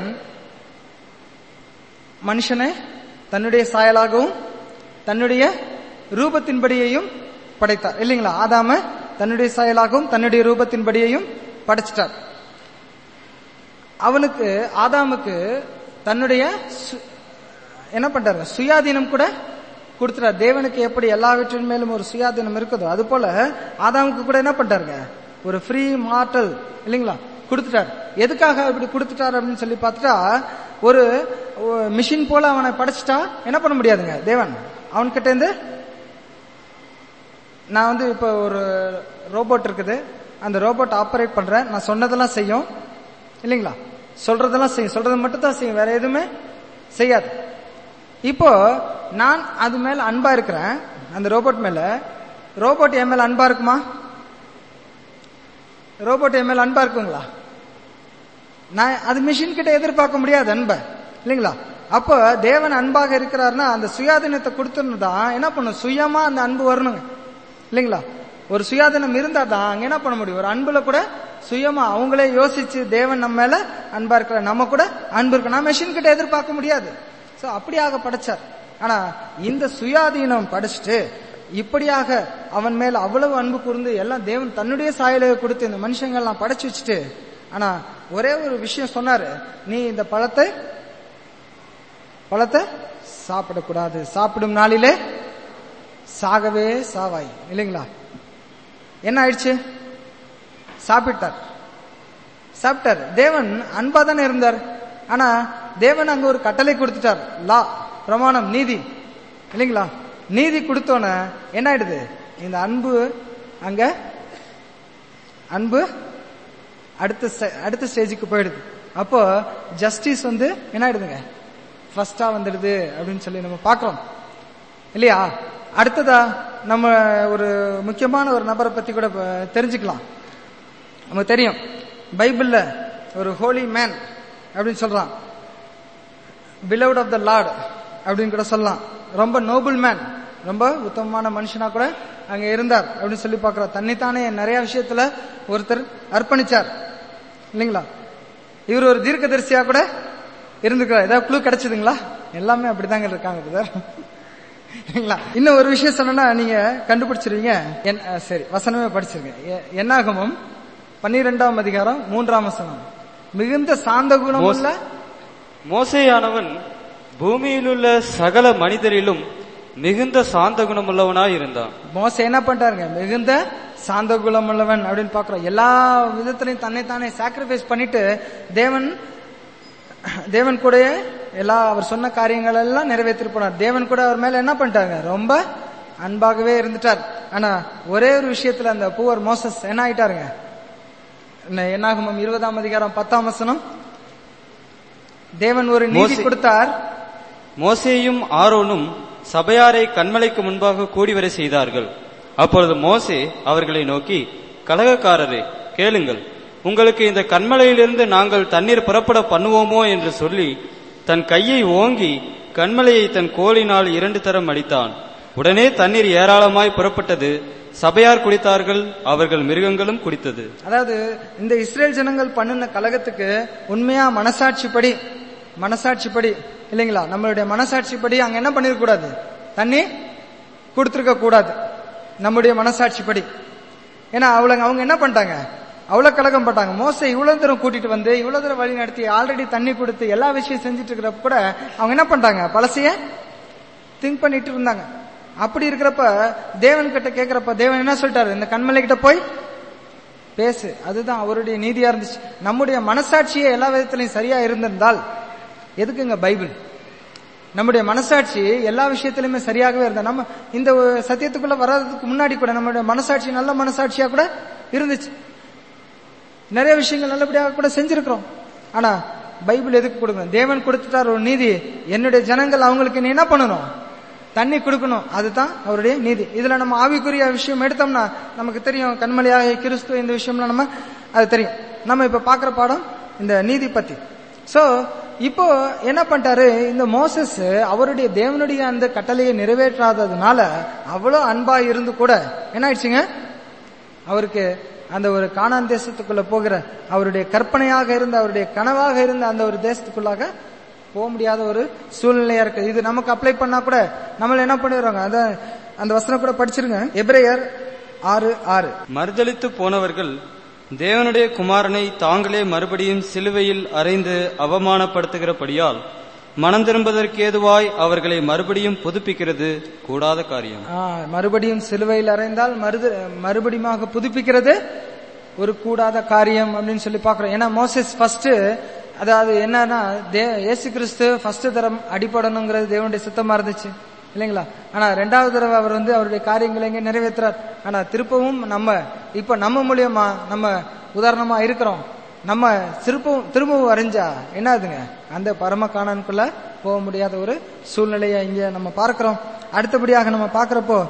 மனுஷனை தன்னுடைய சாயலாகவும் தன்னுடைய ரூபத்தின்படியையும் படைத்தார் இல்லைங்களா ஆதாம தன்னுடைய சாயலாகவும் தன்னுடைய ரூபத்தின்படியையும் படைச்சிட்டார் அவனுக்கு ஆதாமுக்கு தன்னுடைய சு- என்ன பண்றாரு சுயாதீனம் கூட கொடுத்துட்டார் தேவனுக்கு எப்படி எல்லாவற்றின் மேலும் ஒரு சுயாதீனம் இருக்குதோ அது போல ஆதாமுக்கு கூட என்ன பண்ணிட்டாருங்க ஒரு ஃப்ரீ மார்டல் இல்லைங்களா கொடுத்துட்டார் எதுக்காக இப்படி கொடுத்துட்டார் அப்படின்னு சொல்லி பார்த்துட்டா ஒரு மிஷின் போல அவனை படைச்சிட்டா என்ன பண்ண முடியாதுங்க தேவன் அவன்கிட்ட இருந்து நான் வந்து இப்போ ஒரு ரோபோட் இருக்குது அந்த ரோபோட் ஆப்ரேட் பண்றேன் நான் சொன்னதெல்லாம் செய்யும் இல்லைங்களா சொல்றதெல்லாம் செய்யும் சொல்றது மட்டும் தான் செய்யும் வேற எதுவுமே செய்யாது இப்போ நான் அது மேல அன்பா இருக்கிறேன் அந்த ரோபோட் மேல ரோபோட் என் மேல அன்பா இருக்குமா ரோபோட் என் மேல அன்பா இருக்குங்களா நான் அது மிஷின் கிட்ட எதிர்பார்க்க முடியாது அன்பை இல்லைங்களா அப்போ தேவன் அன்பாக இருக்கிறாருன்னா அந்த சுயாதீனத்தை கொடுத்துருந்து தான் என்ன பண்ணும் சுயமா அந்த அன்பு வரணுங்க இல்லைங்களா ஒரு சுயாதீனம் இருந்தா தான் அங்க என்ன பண்ண முடியும் ஒரு அன்புல கூட சுயமா அவங்களே யோசிச்சு தேவன் நம்ம மேல அன்பா இருக்கிற நம்ம கூட அன்பு இருக்கு நான் மெஷின் கிட்ட எதிர்பார்க்க முடியாது சோ அப்படியாக படைச்சார் ஆனா இந்த சுயாதீனம் படைச்சிட்டு இப்படியாக அவன் மேல அவ்வளவு அன்பு கூர்ந்து எல்லாம் தேவன் தன்னுடைய சாயலை கொடுத்து இந்த மனுஷங்க எல்லாம் படைச்சு வச்சுட்டு ஆனா ஒரே ஒரு விஷயம் சொன்னாரு நீ இந்த பழத்தை பழத்தை சாப்பிடக்கூடாது சாப்பிடும் நாளிலே சாகவே சாவாய் இல்லைங்களா என்ன ஆயிடுச்சு சாப்பிட்டார் சாப்பிட்டார் தேவன் அன்பா தானே இருந்தார் ஆனா தேவன் அங்க ஒரு கட்டளை கொடுத்துட்டார் லா பிரமாணம் நீதி இல்லைங்களா நீதி கொடுத்தோன்னே என்ன ஆயிடுது இந்த அன்பு அங்க அன்பு அடுத்த ஸ்டே- அடுத்த ஸ்டேஜுக்கு போயிடுது அப்போ ஜஸ்டிஸ் வந்து என்ன ஆயிடுதுங்க ஃபர்ஸ்டா வந்துடுது அப்படின்னு சொல்லி நம்ம பார்க்கிறோம் இல்லையா அடுத்ததா நம்ம ஒரு முக்கியமான ஒரு நபரை பத்தி கூட ப- தெரிஞ்சுக்கலாம் நமக்கு தெரியும் பைபிள்ல ஒரு ஹோலி மேன் அப்படின்னு சொல்றான் பிலவுட் ஆஃப் த லார்ட் அப்படின்னு கூட சொல்லலாம் ரொம்ப நோபல் மேன் ரொம்ப உத்தமமான மனுஷனா கூட அங்க இருந்தார் அப்படின்னு சொல்லி பார்க்கிறோம் தன்னைத்தானே நிறைய விஷயத்துல ஒருத்தர் அர்ப்பணிச்சார் இல்லைங்களா இவர் ஒரு தீர்க்கதரிசியா கூட இருந்துக்கிறார் ஏதாவது குழு கிடைச்சதுங்களா எல்லாமே அப்படிதாங்க இருக்காங்க பிரதர் இல்லைங்களா இன்னும் ஒரு விஷயம் சொன்னா நீங்க கண்டுபிடிச்சிருவீங்க என்- அஹ், சரி வசனமே படிச்சிருக்கேன் எ- என்னாகமும் பன்னிரெண்டாம் அதிகாரம் மூன்றாம் வசனம் மிகுந்த சாந்த குணம் உள்ள மோசேயானவன் பூமியிலுள்ள சகல மனிதரிலும் மிகுந்த சாந்த குணமுள்ளவனாய் இருந்தான் மோசே என்ன பண்றாருங்க மிகுந்த சாந்த குணம் உள்ளவன் அப்படின்னு பாக்குறோம் எல்லா விதத்திலையும் தன்னைத்தானே சாக்ரிஃபைஸ் பண்ணிட்டு தேவன் தேவன் கூட எல்லா அவர் சொன்ன காரியங்கள் எல்லாம் நிறைவேற்றி போனார் தேவன் கூட அவர் மேல என்ன பண்ணிட்டாங்க ரொம்ப அன்பாகவே இருந்துட்டார் ஆனா ஒரே ஒரு விஷயத்துல அந்த பூவர் மோசஸ் என்ன ஆயிட்டாருங்க என்ன- என்னாகுமம் இருபதாம் அதிகாரம் பத்தாம் வசனம் தேவன் ஒரு நீதி மோசே- கொடுத்தார் மோசேயும் ஆரோனும் சபையாரை கண்மலைக்கு முன்பாக கூடி வர செய்தார்கள் அப்பொழுது மோசே அவர்களை நோக்கி கலகக்காரரே கேளுங்கள் உங்களுக்கு இந்த கண்மலையிலிருந்து நாங்கள் தண்ணீர் புறப்பட பண்ணுவோமோ என்று சொல்லி தன் கையை ஓங்கி கண்மலையை தன் கோலினால் இரண்டு தரம் அடித்தான் உடனே தண்ணீர் ஏராளமாய் புறப்பட்டது சபையார் குடித்தார்கள் அவர்கள் மிருகங்களும் குடித்தது அதாவது இந்த இஸ்ரேல் ஜனங்கள் பண்ணின கலகத்துக்கு உண்மையா மனசாட்சிப்படி மனசாட்சிப்படி இல்லைங்களா நம்மளுடைய மனசாட்சிப்படி அங்க என்ன பண்ணிருக்க கூடாது தண்ணி கொடுத்திருக்க கூடாது நம்முடைய மனசாட்சிப்படி ஏன்னா அவளங்க அவங்க என்ன பண்ணிட்டாங்க அவ்வளவு கலகம் பட்டாங்க மோச இவ்வளவு தூரம் கூட்டிட்டு வந்து இவ்வளவு தூரம் வழி நடத்தி ஆல்ரெடி தண்ணி கொடுத்து எல்லா விஷயம் செஞ்சுட்டு இருக்கிறப்ப கூட அவங்க என்ன பண்ணிட்டாங்க பழசைய திங்க் பண்ணிட்டு இருந்தாங்க அப்படி இருக்கிறப்ப தேவன் கிட்ட கேக்குறப்ப தேவன் என்ன சொல்லிட்டாரு இந்த கண்மலை கிட்ட போய் பேசு அதுதான் அவருடைய நீதியா இருந்துச்சு நம்முடைய மனசாட்சியே எல்லா விதத்திலையும் சரியா இருந்திருந்தால் எதுக்குங்க பைபிள் நம்முடைய மனசாட்சி எல்லா விஷயத்திலுமே சரியாகவே இருந்தா நம்ம இந்த ஒரு சத்தியத்துக்குள்ள வர்றதுக்கு முன்னாடி கூட நம்மளுடைய மனசாட்சி நல்ல மனசாட்சியா கூட இருந்துச்சு நிறைய விஷயங்கள் நல்லபடியாக கூட செஞ்சிருக்கிறோம் ஆனா பைபிள் எதுக்கு கொடுக்கணும் தேவன் கொடுத்துட்டார் ஒரு நீதி என்னுடைய ஜனங்கள் அவங்களுக்கு நீ என்ன பண்ணணும் தண்ணி கொடுக்கணும் அதுதான் அவருடைய நீதி இதுல நம்ம ஆவிக்குரிய விஷயம் எடுத்தோம்னா நமக்கு தெரியும் கண்மலையாக கிறிஸ்துவ இந்த விஷயம்லாம் நம்ம அது தெரியும் நம்ம இப்ப பாக்குற பாடம் இந்த நீதி பத்தி சோ இப்போ என்ன பண்ணிட்டாரு இந்த மோசஸ் அவருடைய தேவனுடைய அந்த கட்டளையை நிறைவேற்றாததுனால அவ்வளவு அன்பா இருந்து கூட என்ன ஆயிடுச்சுங்க அவருக்கு அந்த ஒரு கானான் தேசத்துக்குள்ள போகிற அவருடைய கற்பனையாக இருந்த அவருடைய கனவாக இருந்த அந்த ஒரு தேசத்துக்குள்ளாக போக முடியாத ஒரு சூழ்நிலையா இருக்கு இது நமக்கு அப்ளை பண்ணா கூட நம்மள என்ன பண்ணிடுறாங்க அத அந்த வசனம் கூட படிச்சிருங்க எப்ரேயர் ஆறு ஆறு மறுதலித்து போனவர்கள் தேவனுடைய குமாரனை தாங்களே மறுபடியும் சிலுவையில் அறைந்து அவமானப்படுத்துகிறபடியால் மனம் திரும்பதற்கு ஏதுவாய் அவர்களை மறுபடியும் புதுப்பிக்கிறது கூடாத காரியம் ஆ, மறுபடியும் சிலுவையில் அறைந்தால் மறுது மறுபடியும் புதுப்பிக்கிறது ஒரு கூடாத காரியம் அப்படின்னு சொல்லி பாக்குறோம் ஏன்னா மோசஸ் ஃபர்ஸ்ட் அதாவது என்னன்னா தே- இயேசு கிறிஸ்து ஃபர்ஸ்ட் தரம் அடிபடணுங்கிறது தேவனுடைய சித்தமா இருந்துச்சு இல்லைங்களா ஆனா ரெண்டாவது தடவை அவர் வந்து அவருடைய காரியங்களை எங்க நிறைவேற்றுறார் ஆனா திருப்பவும் நம்ம இப்ப நம்ம மூலியமா நம்ம உதாரணமா இருக்கிறோம் நம்ம திருப்பவும் திரும்பவும் வரைஞ்சா என்ன ஆகுதுங்க அந்த பரம காணனுக்குள்ள போக முடியாத ஒரு சூழ்நிலையை இங்க நம்ம பார்க்கிறோம் அடுத்தபடியாக நம்ம பார்க்கிறப்போ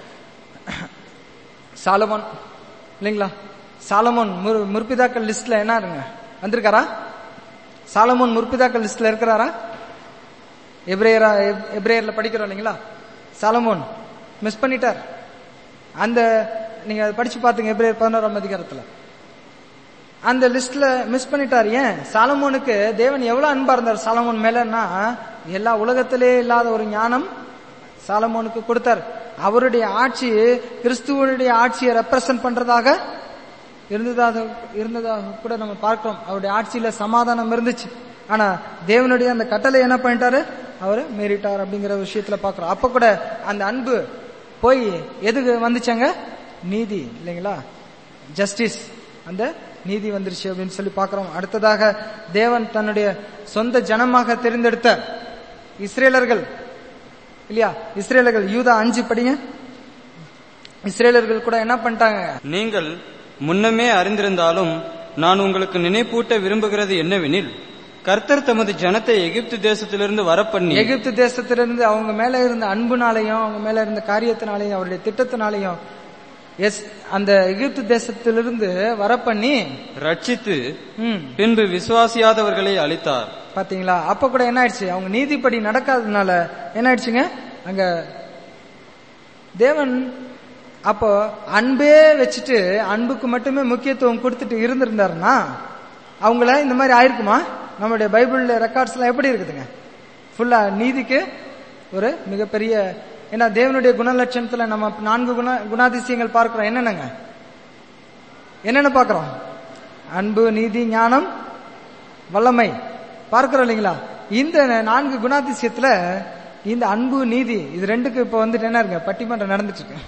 சாலமோன் இல்லைங்களா சாலமோன் முர்- முற்பிதாக்கள் லிஸ்ட்ல என்ன இருங்க வந்திருக்காரா சாலமோன் முற்பிதாக்கள் லிஸ்ட்ல இருக்கிறாரா எப்ரேயரா எப்- எப்ரேயர்ல படிக்கிறோம் இல்லைங்களா சாலமோன் மிஸ் பண்ணிட்டார் அந்த நீங்க அதை படிச்சு பாத்துங்க எப்ரேயர் பதினோராம் அதிகாரத்துல அந்த லிஸ்ட்ல மிஸ் பண்ணிட்டார் ஏன் சாலமோனுக்கு தேவன் எவ்வளவு அன்பா இருந்தார் சாலமோன் மேலன்னா எல்லா உலகத்திலே இல்லாத ஒரு ஞானம் சாலமோனுக்கு கொடுத்தார் அவருடைய ஆட்சி கிறிஸ்துவனுடைய ஆட்சியை ரெப்ரசன்ட் பண்றதாக இருந்ததாக இருந்ததாக கூட நம்ம பார்க்கிறோம் அவருடைய ஆட்சியில சமாதானம் இருந்துச்சு ஆனா தேவனுடைய அந்த கட்டளை என்ன பண்ணிட்டாரு அவர் மீறிட்டார் அப்படிங்கிற விஷயத்துல பார்க்கிறோம் அப்ப கூட அந்த அன்பு போய் எதுக்கு வந்துச்சாங்க நீதி இல்லைங்களா ஜஸ்டிஸ் அந்த நீதி வந்துருச்சு அப்படின்னு சொல்லி பார்க்கிறோம் அடுத்ததாக தேவன் தன்னுடைய சொந்த ஜனமாக தெரிந்தெடுத்த இஸ்ரேலர்கள் இல்லையா இஸ்ரேலர்கள் யூதா அஞ்சு படிங்க இஸ்ரேலர்கள் கூட என்ன பண்ணிட்டாங்க நீங்கள் முன்னமே அறிந்திருந்தாலும் நான் உங்களுக்கு நினைப்பூட்ட விரும்புகிறது என்னவெனில் கர்த்தர் தமது ஜனத்தை எகிப்து தேசத்திலிருந்து வரப்பண்ணி எகிப்து தேசத்திலிருந்து அவங்க மேல இருந்த அன்புனாலையும் அவங்க மேல இருந்த காரியத்தினாலையும் அவருடைய திட்டத்தினாலையும் எஸ் அந்த எகிப்து தேசத்திலிருந்து வரப்பண்ணி ரட்சித்து ம் பின்பு விசுவாசியாதவர்களை அளித்தார் பாத்தீங்களா அப்ப கூட என்ன ஆயிடுச்சு அவங்க நீதிப்படி நடக்காததுனால என்ன ஆயிடுச்சுங்க அங்க தேவன் அப்போ அன்பே வச்சுட்டு அன்புக்கு மட்டுமே முக்கியத்துவம் கொடுத்துட்டு இருந்திருந்தாருன்னா அவங்கள இந்த மாதிரி ஆயிருக்குமா நம்மளுடைய பைபிள் ரெக்கார்ட்ஸ் எல்லாம் எப்படி இருக்குதுங்க ஃபுல்லா நீதிக்கு ஒரு மிகப்பெரிய ஏன்னா தேவனுடைய குணலட்சணத்துல நம்ம நான்கு குண குணாதிசயங்கள் பார்க்கிறோம் என்னென்னங்க என்னென்ன பார்க்கிறோம் அன்பு நீதி ஞானம் வல்லமை பார்க்கிறோம் இல்லைங்களா இந்த நான்கு குணாதிசயத்துல இந்த அன்பு நீதி இது ரெண்டுக்கு இப்ப வந்துட்டு என்ன இருக்கு பட்டிமன்றம் நடந்துட்டு இருக்கு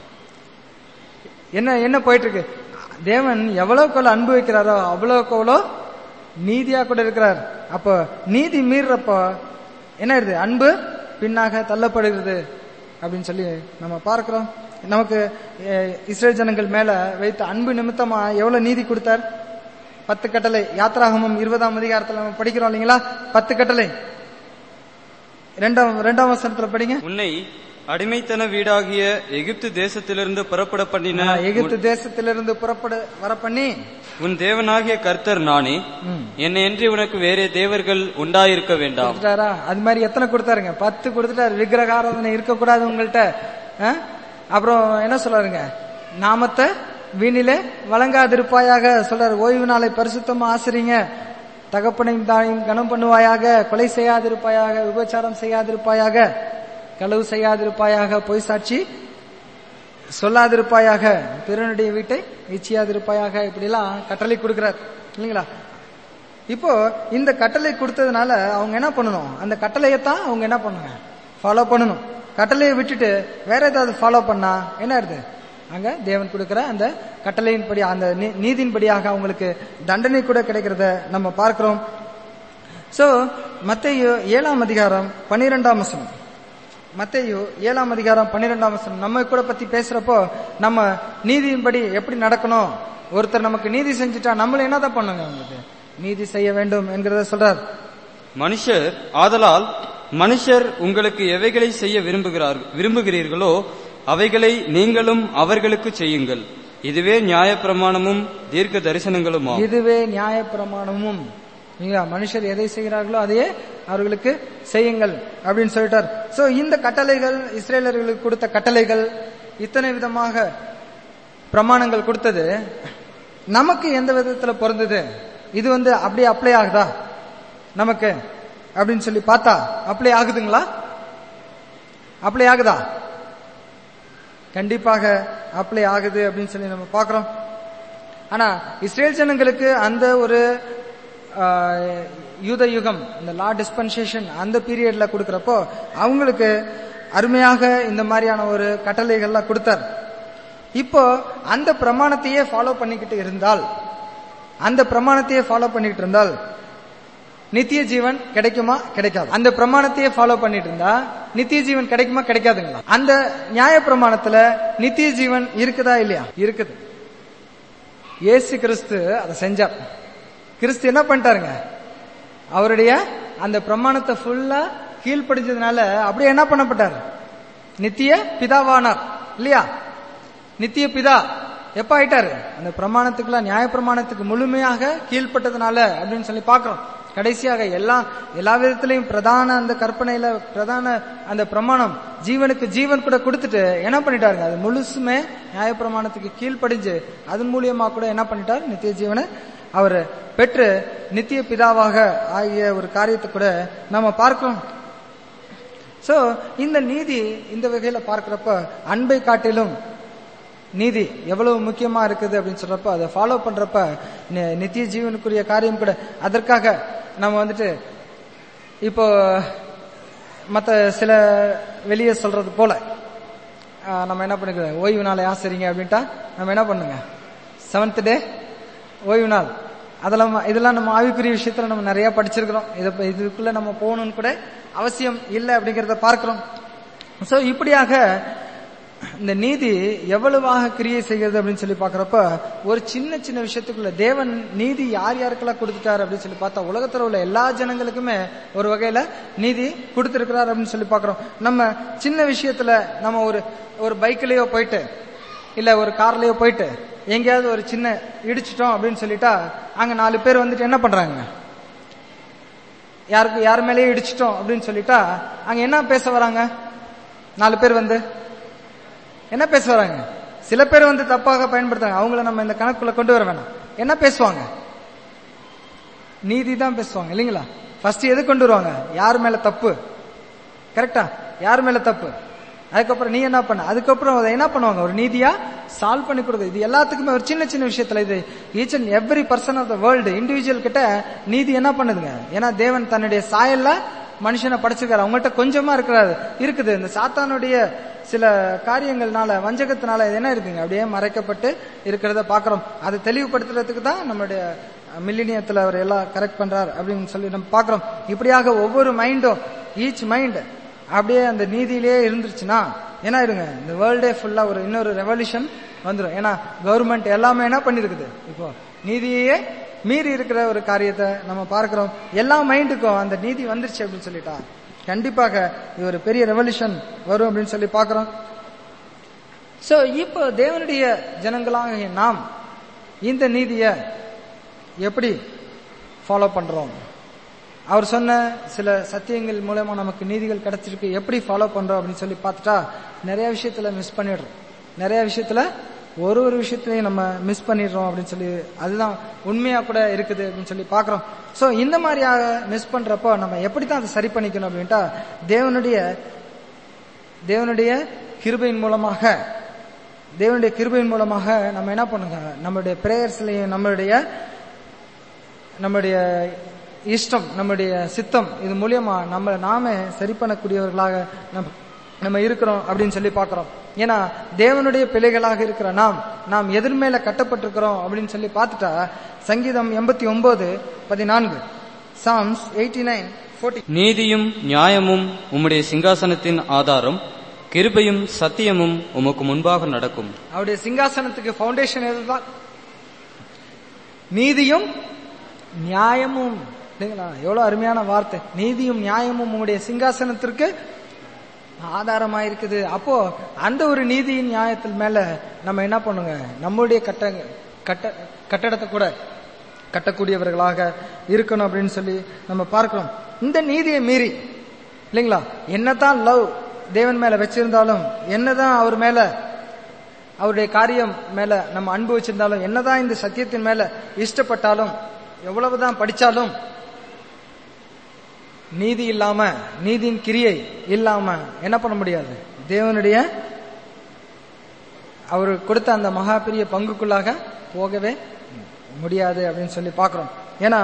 என்ன என்ன போயிட்டு இருக்கு தேவன் எவ்வளவுக்கு அன்பு வைக்கிறாரோ அவ்வளவுக்கு அவ்வளோ நீதியா கூட இருக்கிறார் அப்போ நீதி மீறப்போ என்ன ஆயிடுது அன்பு பின்னாக தள்ளப்படுகிறது அப்படின்னு சொல்லி நம்ம பார்க்கிறோம் நமக்கு அஹ், இஸ்ரேல் ஜனங்கள் மேல வைத்த அன்பு நிமித்தமா எவ்வளவு நீதி கொடுத்தார் பத்து கட்டளை யாத்ராகமம் இருபதாம் அதிகாரத்துல நம்ம படிக்கிறோம் இல்லைங்களா பத்து கட்டளை ரெண்டாம் ரெண்டாம் வசனத்துல படிங்க உன்னை அடிமைத்தன வீடாகிய எகிப்து தேசத்திலிருந்து புறப்பட பண்ணின எகிப்து தேசத்திலிருந்து புறப்பட வர பண்ணி உன் தேவனாகிய கர்த்தர் நானே ம். என்னை என்று உனக்கு வேறே தேவர்கள் உண்டாயிருக்க வேண்டாம் கொடுத்துட்டாரா அது மாதிரி எத்தனை கொடுத்தாருங்க பத்து கொடுத்துட்டாரு விக்கிரக ஆராதனை இருக்கக்கூடாது உங்கள்கிட்ட ஆ? அப்புறம் என்ன சொல்றாருங்க நாமத்தை வீணிலே வழங்காதிருப்பாயாக சொல்றாரு ஓய்வு நாளை பரிசுத்தமா ஆசிரிங்க தகப்பனையும் தானையும் கனம் பண்ணுவாயாக கொலை செய்யாதிருப்பாயாக விபச்சாரம் செய்யாதிருப்பாயாக களவு செய்யாதிருப்பாயாக பொய் சாட்சி சொல்லாதிருப்பாயாக பிறனுடைய வீட்டை இச்சியாதிருப்பாயாக இப்படிலாம் கட்டளை கொடுக்கிறார் இல்லைங்களா இப்போ இந்த கட்டளை கொடுத்ததுனால அவங்க என்ன பண்ணணும் அந்த கட்டளையத்தான் அவங்க என்ன பண்ணுங்க ஃபாலோ பண்ணணும் கட்டளையை விட்டுட்டு வேற ஏதாவது ஃபாலோ பண்ணா என்ன ஆயிடுது அங்க தேவன் கொடுக்கிற அந்த கட்டளையின்படி அந்த நீ- நீதியின்படியாக அவங்களுக்கு தண்டனை கூட கிடைக்கிறத நம்ம பார்க்கிறோம் சோ மத்தேயு ஏழாம் அதிகாரம் பன்னிரெண்டாம் வசனம் மத்தேயு ஏழாம் அதிகாரம் பன்னிரெண்டாம் வசனம் நம்ம கூட பத்தி பேசுறப்போ நம்ம நீதியின்படி எப்படி நடக்கணும் ஒருத்தர் நமக்கு நீதி செஞ்சுட்டா நம்மள என்னதான் பண்ணுங்க அவங்களுக்கு நீதி செய்ய வேண்டும் என்கிறத சொல்றார் மனுஷர் ஆதலால் மனுஷர் உங்களுக்கு எவைகளை செய்ய விரும்புகிறார் விரும்புகிறீர்களோ அவைகளை நீங்களும் அவர்களுக்கு செய்யுங்கள் இதுவே நியாயப்பிரமாணமும் தீர்க்க தரிசனங்களும் இதுவே நியாய பிரமாணமும் இல்லையா மனுஷர் எதை செய்கிறார்களோ அதையே அவர்களுக்கு செய்யுங்கள் அப்படின்னு சொல்லிட்டார் சோ இந்த கட்டளைகள் இஸ்ரேலர்களுக்கு கொடுத்த கட்டளைகள் இத்தனை விதமாக பிரமாணங்கள் கொடுத்தது நமக்கு எந்த விதத்துல பொருந்தது இது வந்து அப்படியே அப்ளை ஆகுதா நமக்கு அப்படின்னு சொல்லி பார்த்தா அப்ளை ஆகுதுங்களா அப்ளை ஆகுதா கண்டிப்பாக அப்ளை ஆகுது அப்படின்னு சொல்லி நம்ம பார்க்கிறோம் ஆனா இஸ்ரேல் ஜனங்களுக்கு அந்த ஒரு ஆஹ், யூத யுகம் இந்த லா டிஸ்பென்சேஷன் அந்த பீரியட்ல கொடுக்கறப்போ அவங்களுக்கு அருமையாக இந்த மாதிரியான ஒரு கட்டளைகள்லாம் கொடுத்தார் இப்போ அந்த பிரமாணத்தையே ஃபாலோ பண்ணிக்கிட்டு இருந்தால் அந்த பிரமாணத்தையே ஃபாலோ பண்ணிக்கிட்டு இருந்தால் நித்திய ஜீவன் கிடைக்குமா கிடைக்காது அந்த பிரமாணத்தையே ஃபாலோ பண்ணிட்டு இருந்தா நித்திய ஜீவன் கிடைக்குமா கிடைக்காதுங்களா அந்த நியாய பிரமாணத்துல நித்திய ஜீவன் இருக்குதா இல்லையா இருக்குது இயேசு கிறிஸ்து அதை செஞ்சார் கிறிஸ்து என்ன பண்ணிட்டாருங்க அவருடைய அந்த பிரமாணத்தை ஃபுல்லா கீழ்ப்படிஞ்சதுனால அப்படியே என்ன பண்ணப்பட்டார் நித்திய பிதாவானார் இல்லையா நித்திய பிதா எப்ப ஆயிட்டாரு அந்த பிரமாணத்துக்குலாம் நியாய பிரமாணத்துக்கு முழுமையாக கீழ்ப்பட்டதுனால அப்படின்னு சொல்லி பார்க்கிறோம் கடைசியாக எல்லா எல்லா விதத்திலையும் பிரதான அந்த கற்பனையில பிரதான அந்த பிரமாணம் ஜீவனுக்கு ஜீவன் கூட கொடுத்துட்டு என்ன பண்ணிட்டாருங்க அது முழுசுமே நியாய பிரமாணத்துக்கு கீழ்ப்படிஞ்சு அதன் மூலியமா கூட என்ன பண்ணிட்டார் நித்திய ஜீவனை அவர் பெற்று நித்திய பிதாவாக ஆகிய ஒரு காரியத்தை கூட நம்ம பார்க்கிறோம் சோ இந்த நீதி இந்த வகையில பார்க்கிறப்ப அன்பை காட்டிலும் நீதி எவ்வளவு முக்கியமா இருக்குது அப்படின்னு சொல்றப்ப அதை ஃபாலோ பண்றப்ப நி- நித்திய ஜீவனுக்குரிய காரியம் கூட அதற்காக நம்ம வந்துட்டு இப்போ மத்த சில வெளியே சொல்றது போல ஆஹ், நம்ம என்ன பண்ணிக்கிறோம் ஓய்வு நாளை ஆசிரிங்க அப்படின்ட்டா நம்ம என்ன பண்ணுங்க செவன்த் டே ஓய்வு நாள் அதெல்லாம் இதெல்லாம் நம்ம ஆவிக்குரிய விஷயத்துல நம்ம நிறைய படிச்சிருக்கிறோம் இதை ப- இதுக்குள்ள நம்ம போகணும்னு கூட அவசியம் இல்லை அப்படிங்கறத பார்க்கிறோம் சோ இப்படியாக இந்த நீதி எவ்வளவாக கிரியை செய்கிறது அப்படின்னு சொல்லி பார்க்கறப்ப ஒரு சின்ன சின்ன விஷயத்துக்குள்ள தேவன் நீதி யார் யாருக்கெல்லாம் கொடுத்துட்டாரு அப்படின்னு சொல்லி பார்த்தா உலகத்துல உள்ள எல்லா ஜனங்களுக்குமே ஒரு வகையில நீதி கொடுத்திருக்கிறார் அப்படின்னு சொல்லி பார்க்கிறோம் நம்ம சின்ன விஷயத்துல நம்ம ஒரு ஒரு பைக்லயோ போயிட்டு இல்ல ஒரு கார்லயோ போயிட்டு எங்கேயாவது ஒரு சின்ன இடிச்சிட்டோம் அப்படின்னு சொல்லிட்டா அங்க நாலு பேர் வந்துட்டு என்ன பண்றாங்க யாருக்கு யார் மேலேயே இடிச்சிட்டோம் அப்படின்னு சொல்லிட்டா அங்க என்ன பேச வராங்க நாலு பேர் வந்து என்ன பேச வராங்க சில பேர் வந்து தப்பாக பயன்படுத்துறாங்க அவங்கள நம்ம இந்த கணக்குள்ள கொண்டு வர வேணாம் என்ன பேசுவாங்க நீதி தான் பேசுவாங்க இல்லைங்களா ஃபர்ஸ்ட் எது கொண்டு வருவாங்க யார் மேல தப்பு கரெக்டா யார் மேல தப்பு அதுக்கப்புறம் நீ என்ன பண்ண அதுக்கப்புறம் அதை என்ன பண்ணுவாங்க ஒரு நீதியா சால்வ் பண்ணி கொடுக்குது இது எல்லாத்துக்குமே ஒரு சின்ன சின்ன விஷயத்துல இது each and every person of the world individual கிட்ட நீதி என்ன பண்ணுதுங்க ஏன்னா தேவன் தன்னுடைய சாயல்ல மனுஷனை படைச்சிருக்காரு அவங்கள்ட்ட கொஞ்சமா இருக்கிறாரு இருக்குது இந்த சாத்தானுடைய சில காரியங்கள்னால வஞ்சகத்தினால இது என்ன இருக்குங்க அப்படியே மறைக்கப்பட்டு இருக்கிறத பாக்குறோம் அதை தெளிவுபடுத்துறதுக்கு தான் நம்மளுடைய மில்லினியத்துல அவர் எல்லாம் கரெக்ட் பண்றார் அப்படின்னு சொல்லி நம்ம பாக்குறோம் இப்படியாக ஒவ்வொரு மைண்டும் ஈச் மைண்ட் அப்படியே அந்த நீதியிலேயே இருந்துருச்சுன்னா என்ன ஆயிடுங்க இந்த வேர்ல்டே ஃபுல்லா ஒரு இன்னொரு ரெவல்யூஷன் வந்துடும் ஏன்னா கவர்மெண்ட் எல்லாமே என்ன பண்ணிருக்குது இப்போ நீதியே மீறி இருக்கிற ஒரு காரியத்தை நம்ம பார்க்கிறோம் எல்லா மைண்டுக்கும் அந்த நீதி வந்துருச்சு அப்படின்னு சொல்லிட்டா கண்டிப்பாக இது ஒரு பெரிய ரெவல்யூஷன் வரும் அப்படின்னு சொல்லி பார்க்கிறோம் சோ இப்போ தேவனுடைய ஜனங்களாக நாம் இந்த நீதியை எப்படி ஃபாலோ பண்றோம் அவர் சொன்ன சில சத்தியங்கள் மூலமா நமக்கு நீதிகள் கிடைச்சிருக்கு எப்படி ஃபாலோ பண்றோம் அப்படின்னு சொல்லி பார்த்துட்டா நிறைய விஷயத்துல மிஸ் பண்ணிடுறோம் நிறைய விஷயத்துல ஒரு ஒரு விஷயத்திலையும் நம்ம மிஸ் பண்ணிடுறோம் அப்படின்னு சொல்லி அதுதான் உண்மையா கூட இருக்குது அப்படின்னு சொல்லி பார்க்கிறோம் சோ இந்த மாதிரியாக மிஸ் பண்றப்போ நம்ம எப்படி தான் அதை சரி பண்ணிக்கணும் அப்படின்ட்டா தேவனுடைய தேவனுடைய கிருபையின் மூலமாக தேவனுடைய கிருபையின் மூலமாக நம்ம என்ன பண்ணுங்க நம்மளுடைய பிரேயர்ஸ்லயும் நம்மளுடைய நம்முடைய இஷ்டம் நம்முடைய சித்தம் இது மூலியமா நம்ம நாமே சரி பண்ணக்கூடியவர்களாக நம்ம நம்ம இருக்கிறோம் அப்படின்னு சொல்லி பார்க்கிறோம் ஏன்னா தேவனுடைய பிள்ளைகளாக இருக்கிற நாம் நாம் எதிர்மேல கட்டப்பட்டிருக்கிறோம் அப்படின்னு சொல்லி பார்த்துட்டா சங்கீதம் எண்பத்தி ஒன்பது பதினான்கு சாம்ஸ் எயிட்டி நைன் நீதியும் நியாயமும் உம்முடைய சிங்காசனத்தின் ஆதாரம் கிருபையும் சத்தியமும் உமக்கு முன்பாக நடக்கும் அவருடைய சிங்காசனத்துக்கு ஃபவுண்டேஷன் எதுதான் நீதியும் நியாயமும் இல்லைங்களா எவ்வளவு அருமையான வார்த்தை நீதியும் நியாயமும் உங்களுடைய சிங்காசனத்திற்கு ஆதாரமா இருக்குது அப்போ அந்த ஒரு நீதியின் நியாயத்தில் மேல நம்ம என்ன பண்ணுங்க நம்முடைய கட்ட கட்ட கட்டடத்தை கூட கட்டக்கூடியவர்களாக இருக்கணும் அப்படின்னு சொல்லி நம்ம பார்க்கிறோம் இந்த நீதியை மீறி இல்லைங்களா என்னதான் லவ் தேவன் மேல வச்சிருந்தாலும் என்னதான் அவர் மேல அவருடைய காரியம் மேல நம்ம அன்பு வச்சிருந்தாலும் என்னதான் இந்த சத்தியத்தின் மேல இஷ்டப்பட்டாலும் எவ்வளவுதான் படிச்சாலும் நீதி இல்லாம நீதியின் கிரியை இல்லாம என்ன பண்ண முடியாது தேவனுடைய அவர் கொடுத்த அந்த மகா பெரிய பங்குக்குள்ளாக போகவே முடியாது அப்படின்னு சொல்லி பார்க்கிறோம் ஏன்னா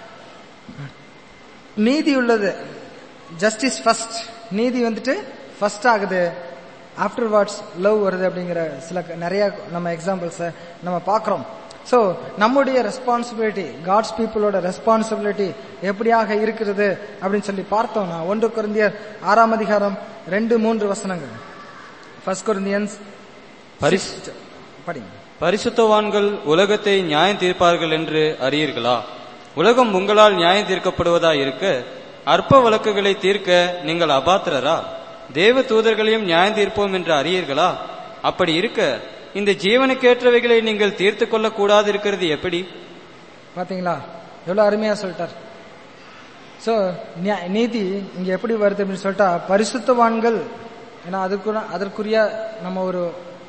நீதி உள்ளது ஜஸ்டிஸ் ஃபர்ஸ்ட் நீதி வந்துட்டு ஃபர்ஸ்ட் ஆகுது ஆஃப்டர் வாட்ஸ் லவ் வருது அப்படிங்கிற சில நிறைய நம்ம எக்ஸாம்பிள்ஸ நம்ம பார்க்கிறோம் ஸோ நம்முடைய ரெஸ்பான்சிபிலிட்டி காட்ஸ் பீப்புளோட ரெஸ்பான்சிபிலிட்டி எப்படியாக இருக்கிறது அப்படின்னு சொல்லி பார்த்தோம்னா ஒன்று குருந்தியர் ஆறாம் அதிகாரம் ரெண்டு மூன்று வசனங்கள் ஃபர்ஸ்ட் குருந்தியன்ஸ் பரிசு படிங்க பரிசுத்தவான்கள் உலகத்தை நியாயம் தீர்ப்பார்கள் என்று அறியீர்களா உலகம் உங்களால் நியாயம் தீர்க்கப்படுவதா இருக்க அற்ப வழக்குகளை தீர்க்க நீங்கள் அபாத்திரரா தேவ தூதர்களையும் நியாயம் தீர்ப்போம் என்று அறியீர்களா அப்படி இருக்க இந்த ஜீவனுக்கேற்றவைகளை நீங்கள் தீர்த்து கொள்ளக் கூடாது இருக்கிறது எப்படி பாத்தீங்களா எவ்வளவு அருமையா சொல்லிட்டார் சோ நீதி இங்க எப்படி வருது அப்படின்னு சொல்லிட்டா பரிசுத்தவான்கள் ஏன்னா அதுக்கு அதற்குரிய நம்ம ஒரு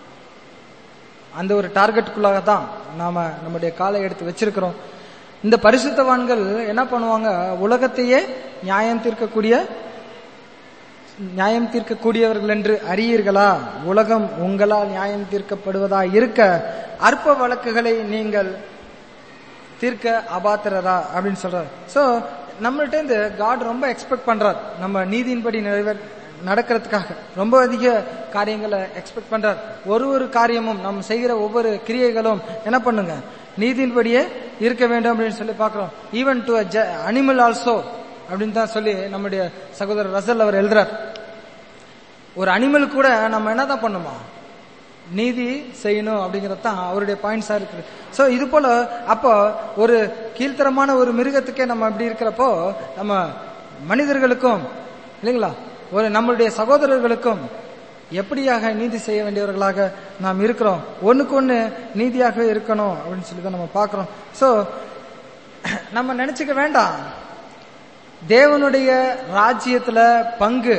அந்த ஒரு டார்கெட்டுக்குள்ளாக தான் நாம நம்முடைய காலை எடுத்து வச்சிருக்கிறோம் இந்த பரிசுத்தவான்கள் என்ன பண்ணுவாங்க உலகத்தையே நியாயம் தீர்க்கக்கூடிய நியாயம் தீர்க்கக்கூடியவர்கள் என்று அறியீர்களா உலகம் உங்களால் நியாயம் தீர்க்கப்படுவதா இருக்க அற்ப வழக்குகளை நீங்கள் தீர்க்க அபாத்திரரா அப்படின்னு சொல்றாரு சோ நம்மள்ட்ட இருந்து காட் ரொம்ப எக்ஸ்பெக்ட் பண்றார் நம்ம நீதியின்படி நிறைவேற நடக்கிறதுக்காக ரொம்ப அதிக காரியங்களை எக்ஸ்பெக்ட் பண்றார் ஒரு ஒரு காரியமும் நம்ம செய்கிற ஒவ்வொரு கிரியைகளும் என்ன பண்ணுங்க நீதியின்படியே இருக்க வேண்டும் அப்படின்னு சொல்லி பார்க்கிறோம் ஈவன் டு அனிமல் ஆல்சோ அப்படின்னு தான் சொல்லி நம்முடைய சகோதரர் ரசல் அவர் எழுதுறார் ஒரு அனிமல் கூட நம்ம என்னதான் பண்ணுமா நீதி செய்யணும் அப்படிங்கிறது தான் அவருடைய பாயிண்ட்ஸா இருக்கு சோ இது போல அப்போ ஒரு கீழ்த்தரமான ஒரு மிருகத்துக்கே நம்ம அப்படி இருக்கிறப்போ நம்ம மனிதர்களுக்கும் இல்லைங்களா ஒரு நம்மளுடைய சகோதரர்களுக்கும் எப்படியாக நீதி செய்ய வேண்டியவர்களாக நாம் இருக்கிறோம் ஒண்ணுக்கு ஒண்ணு நீதியாக இருக்கணும் அப்படின்னு சொல்லி தான் நம்ம பார்க்கிறோம் சோ நம்ம நினைச்சுக்க வேண்டாம் தேவனுடைய ராஜ்யத்துல பங்கு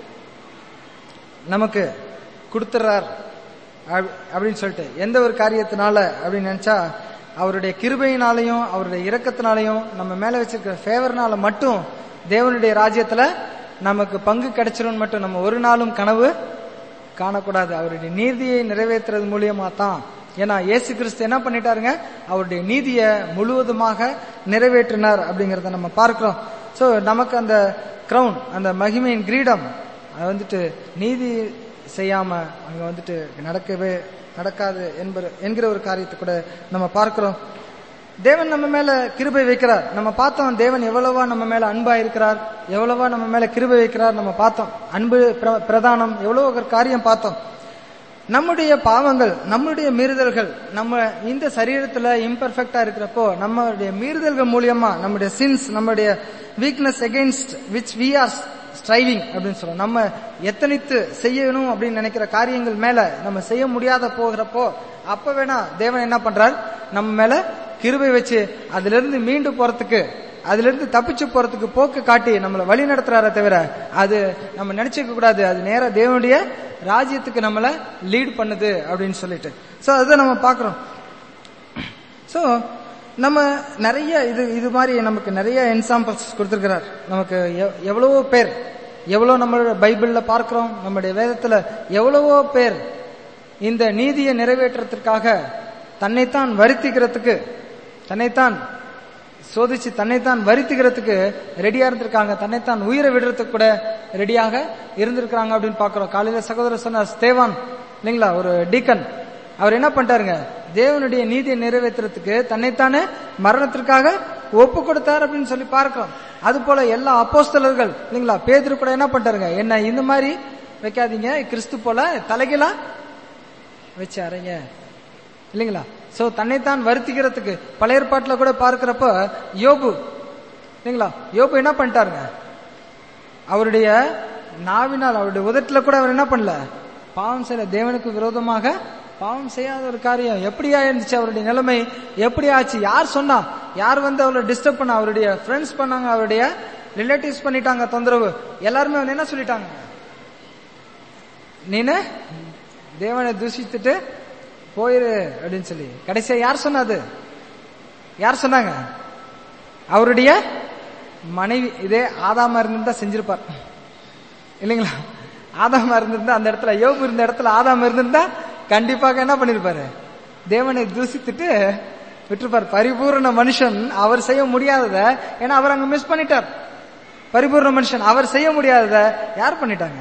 நமக்கு கொடுத்துறார் அப்படின்னு சொல்லிட்டு எந்த ஒரு காரியத்தினால அப்படின்னு நினைச்சா அவருடைய கிருபையினாலையும் அவருடைய இரக்கத்தினாலையும் நம்ம மேல வச்சிருக்கிற ஃபேவர்னால மட்டும் தேவனுடைய ராஜ்யத்துல நமக்கு பங்கு கிடைச்சிரும் மட்டும் நம்ம ஒரு நாளும் கனவு காணக்கூடாது அவருடைய நீதியை நிறைவேற்றுறது மூலியமா தான் ஏன்னா இயேசு கிறிஸ்து என்ன பண்ணிட்டாருங்க அவருடைய நீதியை முழுவதுமாக நிறைவேற்றினார் அப்படிங்கறத நம்ம பார்க்கிறோம் சோ நமக்கு அந்த கிரவுன் அந்த மகிமையின் கிரீடம் அது வந்துட்டு நீதி செய்யாம அங்க வந்துட்டு நடக்கவே நடக்காது என்பது என்கிற ஒரு காரியத்தை கூட நம்ம பார்க்கிறோம் தேவன் நம்ம மேல கிருபை வைக்கிறார் நம்ம பார்த்தோம் தேவன் எவ்வளவா நம்ம மேல அன்பா இருக்கிறார் எவ்வளவா நம்ம மேல கிருபை வைக்கிறார் நம்ம பார்த்தோம் அன்பு பிரதானம் எவ்வளவு ஒரு காரியம் பார்த்தோம் நம்முடைய பாவங்கள் நம்முடைய மீறுதல்கள் நம்ம இந்த சரீரத்துல இம்பர்ஃபெக்டா இருக்கிறப்போ நம்மளுடைய மீறுதல்கள் மூலியமா நம்முடைய சின்ஸ் நம்முடைய weakness against which we are striving அப்படின்னு சொல்றோம் நம்ம எத்தனைத்து செய்யணும் அப்படின்னு நினைக்கிற காரியங்கள் மேல நம்ம செய்ய முடியாத போகிறப்போ அப்ப வேணா தேவன் என்ன பண்றார் நம்ம மேல கிருபை வச்சு அதுல இருந்து மீண்டு போறதுக்கு அதுல இருந்து தப்பிச்சு போறதுக்கு போக்கு காட்டி நம்மளை வழி நடத்துறார தவிர அது நம்ம நினைச்சுக்க கூடாது அது நேர தேவனுடைய ராஜ்யத்துக்கு நம்மள லீட் பண்ணுது அப்படின்னு சொல்லிட்டு சோ அதை நம்ம பாக்குறோம் சோ நம்ம நிறைய இது இது மாதிரி நமக்கு நிறைய எக்ஸாம்பிள்ஸ் கொடுத்திருக்கிறார் நமக்கு எவ்வளவோ பேர் எவ்வளவு நம்மளோட பைபிள்ல பார்க்கிறோம் நம்முடைய வேதத்துல எவ்வளவோ பேர் இந்த நீதியை நிறைவேற்றுறதுக்காக தன்னைத்தான் வருத்திக்கிறதுக்கு தன்னைத்தான் சோதிச்சு தன்னைத்தான் வருத்திக்கிறதுக்கு ரெடியா இருந்திருக்காங்க தன்னைத்தான் உயிரை விடுறதுக்கு கூட ரெடியாக இருந்திருக்காங்க அப்படின்னு பாக்குறோம் காலையில சகோதரர் சொன்னார் ஸ்தேவான் இல்லைங்களா ஒரு டீக்கன் அவர் என்ன பண்ணிட்டாருங்க தேவனுடைய நீதியை நிறைவேற்றுறதுக்கு தன்னைத்தானே மரணத்திற்காக ஒப்பு கொடுத்தார் அப்படின்னு சொல்லி பார்க்கிறோம் அது போல எல்லா அப்போஸ்தலர்கள் இல்லைங்களா பேதரு கூட என்ன பண்ணிட்டாருங்க என்ன இந்த மாதிரி வைக்காதீங்க கிறிஸ்து போல தலைகீழா வச்சு அறைங்க இல்லைங்களா சோ தன்னைத்தான் வருத்திக்கிறதுக்கு பழைய ஏற்பாட்டுல கூட பார்க்கிறப்ப யோபு இல்லைங்களா யோபு என்ன பண்ணிட்டாருங்க அவருடைய நாவினால் அவருடைய உதட்டுல கூட அவர் என்ன பண்ணல பாவம் செய்யல தேவனுக்கு விரோதமாக பாவம் செய்யாத ஒரு காரியம் எப்படியா இருந்துச்சு அவருடைய நிலைமை எப்படி ஆச்சு யார் சொன்னா யார் வந்து அவரை டிஸ்டர்ப் பண்ண அவருடைய ஃப்ரெண்ட்ஸ் பண்ணாங்க அவருடைய ரிலேட்டிவ்ஸ் பண்ணிட்டாங்க தொந்தரவு எல்லாருமே வந்து என்ன சொல்லிட்டாங்க நீனு தேவனை தூஷித்துட்டு போயிரு அப்படின்னு சொல்லி கடைசியா யார் சொன்னது யார் சொன்னாங்க அவருடைய மனைவி இதே ஆதாமா இருந்திருந்தா செஞ்சிருப்பார் இல்லைங்களா ஆதாமா இருந்திருந்தா அந்த இடத்துல யோபு இருந்த இடத்துல ஆதாம இருந்திருந்தா கண்டிப்பாக என்ன பண்ணிருப்பாரு தேவனை தூசித்துட்டு விட்டுருப்பார் பரிபூர்ண மனுஷன் அவர் செய்ய முடியாதத ஏன்னா அவர் அங்க மிஸ் பண்ணிட்டார் பரிபூர்ண மனுஷன் அவர் செய்ய முடியாதத யார் பண்ணிட்டாங்க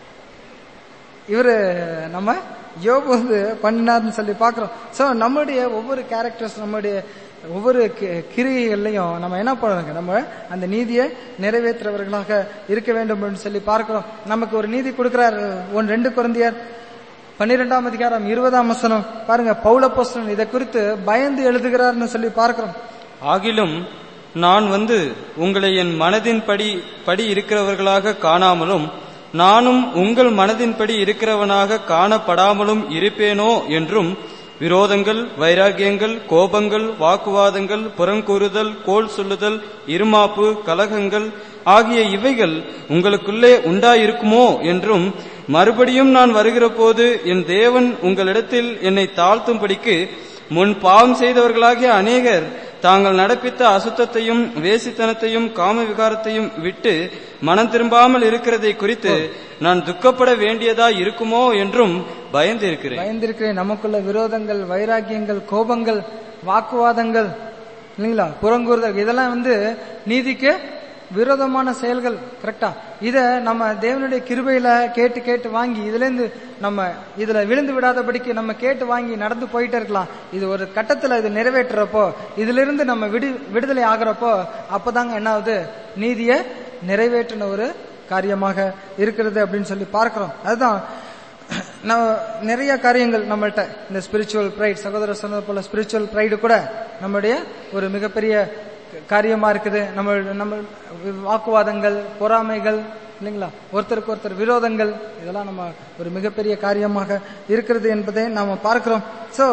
இவரு நம்ம யோபு வந்து பண்ணார்னு சொல்லி பாக்குறோம் சோ நம்முடைய ஒவ்வொரு கேரக்டர்ஸ் நம்முடைய ஒவ்வொரு கி- கிரியைகள்லையும் நம்ம என்ன பண்ணணுங்க நம்ம அந்த நீதியை நிறைவேற்றுறவர்களாக இருக்க வேண்டும் அப்படின்னு சொல்லி பார்க்கிறோம் நமக்கு ஒரு நீதி கொடுக்கிறார் ஒன் ரெண்டு குழந்தையர் பன்னிரெண்டாம் அதிகாரம் இருபதாம் வசனம் பாருங்க பௌலப்போஸ்தலன் இதை குறித்து பயந்து எழுதுகிறார்னு சொல்லி பார்க்கிறோம் ஆகிலும் நான் வந்து உங்களை என் மனதின்படி படி இருக்கிறவர்களாக காணாமலும் நானும் உங்கள் மனதின்படி இருக்கிறவனாக காணப்படாமலும் இருப்பேனோ என்றும் விரோதங்கள் வைராகியங்கள் கோபங்கள் வாக்குவாதங்கள் புறங்கூறுதல் கோல் சொல்லுதல் இருமாப்பு கலகங்கள் ஆகிய இவைகள் உங்களுக்குள்ளே உண்டாயிருக்குமோ என்றும் மறுபடியும் நான் வருகிற போது என் தேவன் உங்களிடத்தில் என்னை தாழ்த்தும்படிக்கு முன் பாவம் செய்தவர்களாகிய அநேகர் தாங்கள் நடப்பித்த அசுத்தத்தையும் வேசித்தனத்தையும் காம விகாரத்தையும் விட்டு மனம் திரும்பாமல் இருக்கிறதை குறித்து நான் துக்கப்பட வேண்டியதா இருக்குமோ என்றும் பயந்து இருக்கிறேன் பயந்திருக்கிறேன் நமக்குள்ள விரோதங்கள் வைராக்கியங்கள் கோபங்கள் வாக்குவாதங்கள் இல்லைங்களா புறங்கூறுதல் இதெல்லாம் வந்து நீதிக்கு விரோதமான செயல்கள் கரெக்டா இத நம்ம தேவனுடைய கிருபையில கேட்டு கேட்டு வாங்கி இதுல இருந்து நம்ம இதுல விழுந்து விடாதபடிக்கு நம்ம கேட்டு வாங்கி நடந்து போயிட்டே இருக்கலாம் இது ஒரு கட்டத்துல இது நிறைவேற்றுறப்போ இதுல இருந்து நம்ம விடு விடுதலை ஆகுறப்போ அப்பதாங்க என்ன ஆகுது நீதியை நிறைவேற்றின ஒரு காரியமாக இருக்கிறது அப்படின்னு சொல்லி பார்க்கிறோம் அதுதான் நம்ம நிறைய காரியங்கள் நம்மள்ட்ட இந்த ஸ்பிரிச்சுவல் ப்ரைட் சகோதரர் சொன்னது போல ஸ்பிரிச்சுவல் ப்ரைடு கூட நம்முடைய ஒரு மிகப்பெரிய காரியமா இருக்குது நம்ம நம்ம வாக்குவாதங்கள் பொறாமைகள் இல்லைங்களா ஒருத்தருக்கு ஒருத்தர் விரோதங்கள் இதெல்லாம் நம்ம ஒரு மிகப்பெரிய காரியமாக இருக்கிறது என்பதை நாம பார்க்கிறோம் சோ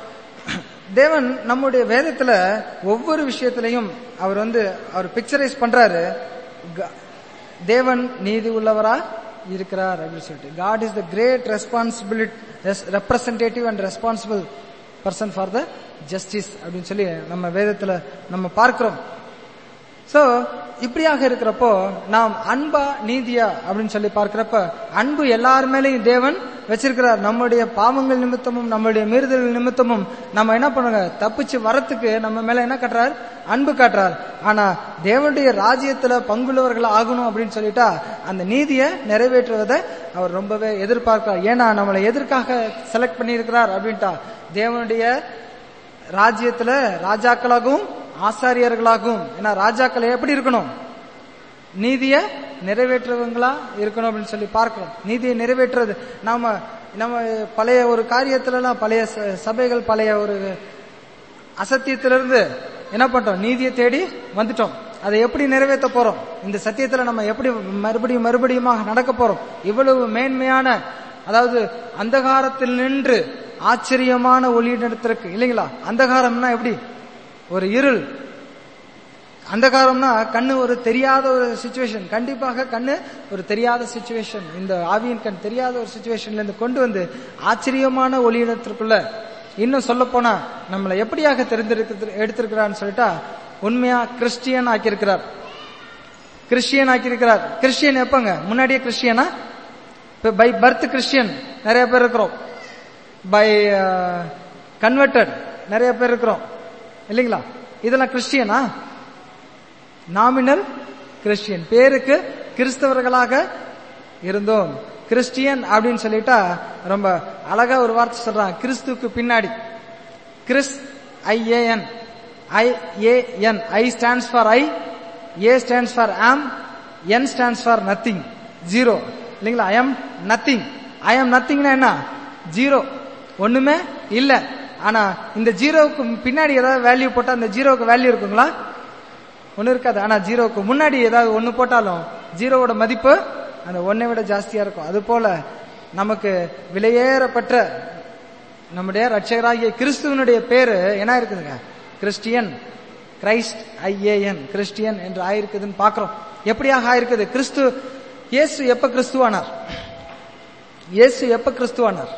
தேவன் நம்முடைய வேதத்துல ஒவ்வொரு விஷயத்திலையும் அவர் வந்து அவர் பிக்சரைஸ் பண்றாரு க- தேவன் நீதி உள்ளவரா இருக்கிறார் அப்படின்னு சொல்லிட்டு God is the great responsibility representative and responsible person for the justice அப்படின்னு சொல்லி நம்ம வேதத்துல நம்ம பார்க்கிறோம் சோ இப்படியாக இருக்கிறப்போ நாம் அன்பா நீதியா அப்படின்னு சொல்லி பார்க்கிறப்ப அன்பு எல்லார் மேலேயும் தேவன் வச்சிருக்கிறார் நம்முடைய பாவங்கள் நிமித்தமும் நம்முடைய மீறுதல்கள் நிமித்தமும் நம்ம என்ன பண்ணுங்க தப்பிச்சு வரத்துக்கு நம்ம மேல என்ன காட்டுறார் அன்பு காட்டுறார் ஆனா தேவனுடைய ராஜ்யத்துல பங்குள்ளவர்கள் ஆகணும் அப்படின்னு சொல்லிட்டா அந்த நீதியை நிறைவேற்றுவதை அவர் ரொம்பவே எதிர்பார்க்கிறார் ஏன்னா நம்மளை எதற்காக செலக்ட் பண்ணியிருக்கிறார் அப்படின்ட்டா தேவனுடைய ராஜ்யத்துல ராஜாக்களாகவும் ஆசாரியர்களாகவும் ஏன்னா ராஜாக்கள் எப்படி இருக்கணும் நீதியை நிறைவேற்றுவங்களா இருக்கணும் அப்படின்னு சொல்லி பார்க்கிறோம் நீதியை நிறைவேற்றுறது நாம நம்ம பழைய ஒரு காரியத்துலலாம் பழைய ச- சபைகள் பழைய ஒரு அசத்தியத்திலிருந்து என்ன பண்றோம் நீதியை தேடி வந்துட்டோம் அதை எப்படி நிறைவேற்ற போறோம் இந்த சத்தியத்துல நம்ம எப்படி மறுபடியும் மறுபடியுமாக நடக்க போறோம் இவ்வளவு மேன்மையான அதாவது அந்தகாரத்தில் நின்று ஆச்சரியமான ஒளியிடத்திற்கு இல்லைங்களா அந்தகாரம்னா எப்படி ஒரு இருள் அந்தகாரம்னா கண்ணு ஒரு தெரியாத ஒரு சுச்சுவேஷன் கண்டிப்பாக கண்ணு ஒரு தெரியாத சுச்சுவேஷன் இந்த ஆவியின் கண் தெரியாத ஒரு சுச்சுவேஷன்ல இருந்து கொண்டு வந்து ஆச்சரியமான ஒளியிடத்திற்குள்ள இன்னும் சொல்ல போனா நம்மளை எப்படியாக தெரிந்திருக்கிறது எடுத்திருக்கிறான்னு சொல்லிட்டா உண்மையா கிறிஸ்டியன் ஆக்கியிருக்கிறார் கிறிஸ்டியன் ஆக்கியிருக்கிறார் கிறிஸ்டியன் எப்பங்க முன்னாடியே கிறிஸ்டியனா இப்ப பை பர்த் கிறிஸ்டியன் நிறைய பேர் இருக்கிறோம் பை கன்வெர்டட் நிறைய பேர் இருக்கிறோம் இல்லைங்களா இதெல்லாம் கிறிஸ்டியனா நாமினல் கிறிஸ்டியன் பேருக்கு கிறிஸ்தவர்களாக இருந்தோம் கிறிஸ்டியன் அப்படின்னு சொல்லிட்டா ரொம்ப அழகா ஒரு வார்த்தை சொல்றாங்க கிறிஸ்துக்கு பின்னாடி Chris I A N I A N I stands for I A stands for am N stands for nothing zero இல்லைங்களா I am nothing I am நத்திங்னா என்ன ஜீரோ ஒண்ணுமே இல்ல ஆனா இந்த ஜீரோவுக்கு பின்னாடி ஏதாவது வேல்யூ போட்டா அந்த ஜீரோவுக்கு வேல்யூ இருக்குங்களா ஒண்ணு இருக்காது ஆனா ஜீரோவுக்கு முன்னாடி ஏதாவது ஒண்ணு போட்டாலும் ஜீரோவோட மதிப்பு அந்த ஒன்னை விட ஜாஸ்தியா இருக்கும் அது போல நமக்கு விலையேறப்பட்ட நம்முடைய ரட்சகராகிய கிறிஸ்துவனுடைய பேரு என்ன இருக்குதுங்க கிறிஸ்டியன் கிரைஸ்ட் ஐஏஎன் கிறிஸ்டியன் என்று ஆயிருக்குதுன்னு பாக்குறோம் எப்படியாக ஆயிருக்குது கிறிஸ்து இயேசு எப்ப கிறிஸ்துவானார் இயேசு எப்ப கிறிஸ்துவானார்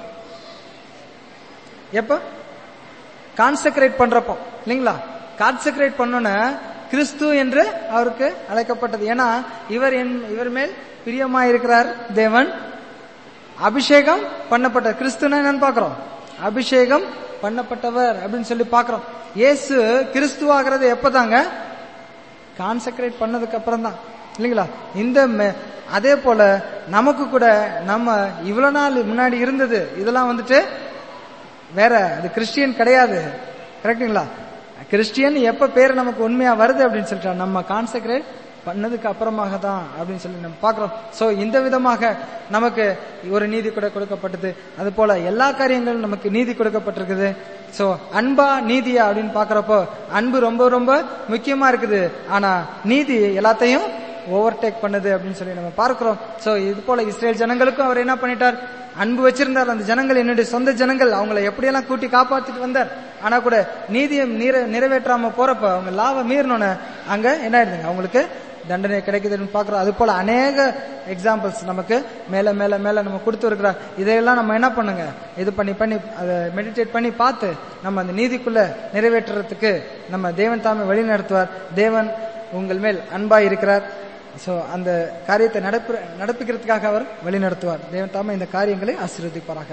எப்ப கான்செக்ரேட் பண்றப்போ இல்லைங்களா கான்செக்ரேட் பண்ணோன்னு கிறிஸ்து என்று அவருக்கு அழைக்கப்பட்டது ஏன்னா இவர் என் இவர் மேல் பிரியமா இருக்கிறார் தேவன் அபிஷேகம் பண்ணப்பட்ட கிறிஸ்துனா என்னன்னு பாக்குறோம் அபிஷேகம் பண்ணப்பட்டவர் அப்படின்னு சொல்லி பாக்குறோம் இயேசு கிறிஸ்துவாகிறது எப்பதாங்க கான்செக்ரேட் பண்ணதுக்கு அப்புறம் தான் இல்லைங்களா இந்த மெ- அதே போல நமக்கு கூட நம்ம இவ்வளவு நாள் முன்னாடி இருந்தது இதெல்லாம் வந்துட்டு வேற அது கிறிஸ்டியன் கிடையாது கரெக்டுங்களா கிறிஸ்டியன் எப்ப பேர் நமக்கு உண்மையா வருது அப்படின்னு சொல்லிட்டு நம்ம கான்செக்ரேட் பண்ணதுக்கு அப்புறமாக தான் அப்படின்னு சொல்லி நம்ம பார்க்கிறோம் சோ இந்த விதமாக நமக்கு ஒரு நீதி கூட கொடுக்கப்பட்டது அது போல எல்லா காரியங்களும் நமக்கு நீதி கொடுக்கப்பட்டிருக்குது சோ அன்பா நீதியா அப்படின்னு பாக்குறப்போ அன்பு ரொம்ப ரொம்ப முக்கியமா இருக்குது ஆனா நீதி எல்லாத்தையும் ஓவர்டேக் பண்ணுது அப்படின்னு சொல்லி நம்ம பார்க்கிறோம் சோ இது போல இஸ்ரேல் ஜனங்களுக்கும் அவர் என்ன பண்ணிட்டார் அன்பு வச்சிருந்தார் அந்த ஜனங்கள் என்னுடைய சொந்த ஜனங்கள் அவங்கள எப்படியெல்லாம் கூட்டி காப்பாத்திட்டு வந்தார் ஆனா கூட நீதியை நிற நிறைவேற்றாம போறப்ப அவங்க லாபம் மீறினோன்னு அங்க என்ன ஆயிடுதுங்க அவங்களுக்கு தண்டனை கிடைக்குதுன்னு பாக்குறோம் அது போல அநேக எக்ஸாம்பிள்ஸ் நமக்கு மேல மேல மேல நம்ம கொடுத்து இருக்கிறார் இதையெல்லாம் நம்ம என்ன பண்ணுங்க இது பண்ணி பண்ணி அதை மெடிடேட் பண்ணி பார்த்து நம்ம அந்த நீதிக்குள்ள நிறைவேற்றுறதுக்கு நம்ம தேவன் தாமே வழி நடத்துவார் தேவன் உங்கள் மேல் அன்பாய் இருக்கிறார் சோ அந்த காரியத்தை நடப்பு நடப்பிக்கிறதுக்காக அவர் வழி நடத்துவார் தேவன் தாமே இந்த காரியங்களை ஆசீர்வதிப்பாராக